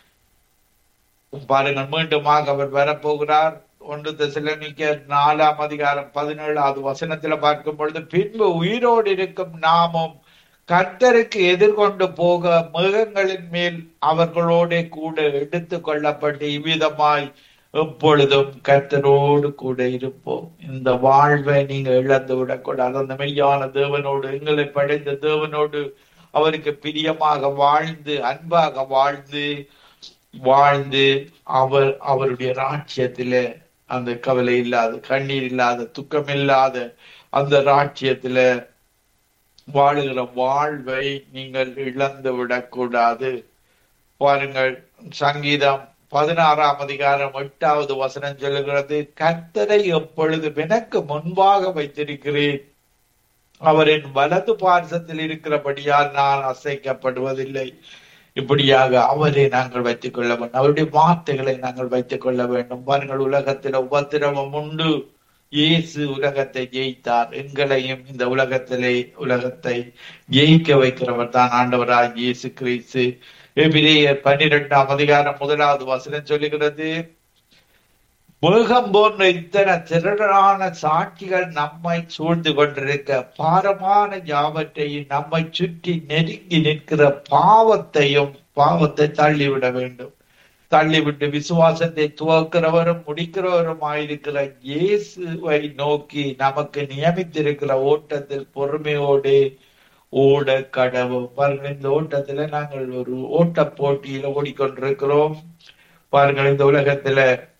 பாருங்கள் மீண்டுமாக அவர் வரப்போகிறார் ஒன்று தசிலனிக்க நாலாம் அதிகாரம் பதினேழாவது வசனத்துல பார்க்கும் பொழுது பின்பு உயிரோடு இருக்கும் நாமும் கர்த்தருக்கு எதிர்கொண்டு போக மிருகங்களின் மேல் அவர்களோட கூட எடுத்து கொள்ளப்பட்டு இவ்விதமாய் எப்பொழுதும் கர்த்தரோடு கூட இருப்போம் இந்த வாழ்வை நீங்க இழந்து விடக்கூடாது அந்த மெய்யான தேவனோடு எங்களை படைத்த தேவனோடு அவருக்கு பிரியமாக வாழ்ந்து அன்பாக வாழ்ந்து வாழ்ந்து அவர் அவருடைய ராட்சியத்தில அந்த கவலை இல்லாத கண்ணீர் இல்லாத துக்கம் இல்லாத அந்த ராட்சியத்தில வாழுகிற வாழ்வை நீங்கள் இழந்து விடக்கூடாது பாருங்கள் சங்கீதம் பதினாறாம் அதிகாரம் எட்டாவது வசனம் சொல்லுகிறது கர்த்தரை எப்பொழுது எனக்கு முன்பாக வைத்திருக்கிறேன் அவரின் வலது பார்சத்தில் இருக்கிறபடியால் நான் அசைக்கப்படுவதில்லை இப்படியாக அவரை நாங்கள் வைத்துக் கொள்ள வேண்டும் அவருடைய வார்த்தைகளை நாங்கள் வைத்துக் கொள்ள வேண்டும் பாருங்கள் உலகத்தில் உபத்திரவம் உண்டு இயேசு உலகத்தை ஜெயித்தார் எங்களையும் இந்த உலகத்திலே உலகத்தை ஜெயிக்க வைக்கிறவர் தான் ஆண்டவராய் இயேசு கிறிஸ்து எபிரேயர் பன்னிரெண்டாம் அதிகாரம் முதலாவது வசனம் சொல்லுகிறது மேகம் போன்ற இத்தனை திரளான சாட்சிகள் நம்மை சூழ்ந்து கொண்டிருக்க பாரமான யாவற்றையும் நம்மை சுற்றி நெருங்கி நிற்கிற பாவத்தையும் பாவத்தை தள்ளிவிட வேண்டும் தள்ளிவிட்டு விசுவாசத்தை துவக்கிறவரும் முடிக்கிறவரும் ஆயிருக்கிற இயேசுவை நோக்கி நமக்கு நியமித்திருக்கிற ஓட்டத்தில் பொறுமையோடு ஓட கடவும் பாருங்கள் இந்த ஓட்டத்துல நாங்கள் ஒரு ஓட்ட போட்டியில ஓடிக்கொண்டிருக்கிறோம் பாருங்கள் இந்த உலகத்துல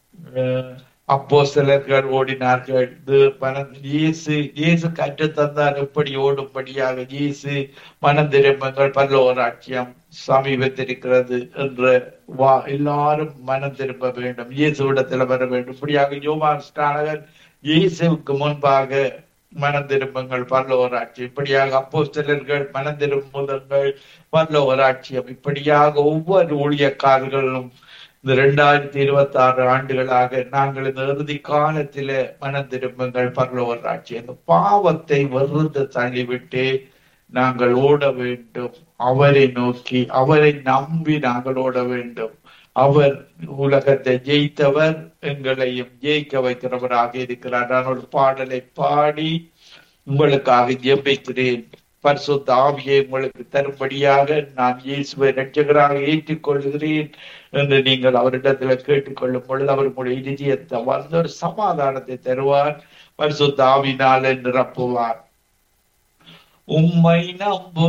அப்போ சிலர்கள் ஓடினார்கள் இயேசு இயேசு கற்று தந்தார் எப்படி ஓடும்படியாக இயேசு மனம் திரும்பங்கள் பல்லோராட்சியம் சமீபத்திருக்கிறது என்ற வா எல்லாரும் மனம் திரும்ப வேண்டும் இயேசுவிடத்துல வர வேண்டும் இப்படியாக யோமான் ஸ்டானகர் இயேசுவுக்கு முன்பாக மனம் திரும்புங்கள் பல்லோராட்சியம் இப்படியாக அப்போ சிலர்கள் மனம் திரும்புதங்கள் பல்லோராட்சியம் இப்படியாக ஒவ்வொரு ஊழியக்காரர்களும் இந்த இரண்டாயிரத்தி இருபத்தி ஆறு ஆண்டுகளாக நாங்கள் இந்த இறுதி காலத்தில மனம் திரும்புங்கள் பரலோர் ஆட்சி அந்த பாவத்தை வெறுந்து தள்ளிவிட்டு நாங்கள் ஓட வேண்டும் அவரை நோக்கி அவரை நம்பி நாங்கள் ஓட வேண்டும் அவர் உலகத்தை ஜெயித்தவர் எங்களையும் ஜெயிக்க வைக்கிறவராக இருக்கிறார் நான் ஒரு பாடலை பாடி உங்களுக்காக ஜெபிக்கிறேன் பரிசுத்த ஆவியை உங்களுக்கு தரும்படியாக நான் இயேசுவை ரட்சகராக ஏற்றுக்கொள்கிறேன் என்று நீங்கள் அவரிடத்துல கேட்டுக்கொள்ளும் பொழுது அவர் உங்களுடைய இதயத்தை வந்து ஒரு சமாதானத்தை தருவார் பரிசுத்த ஆவினால நிரப்புவார் உம்மை நம்பும்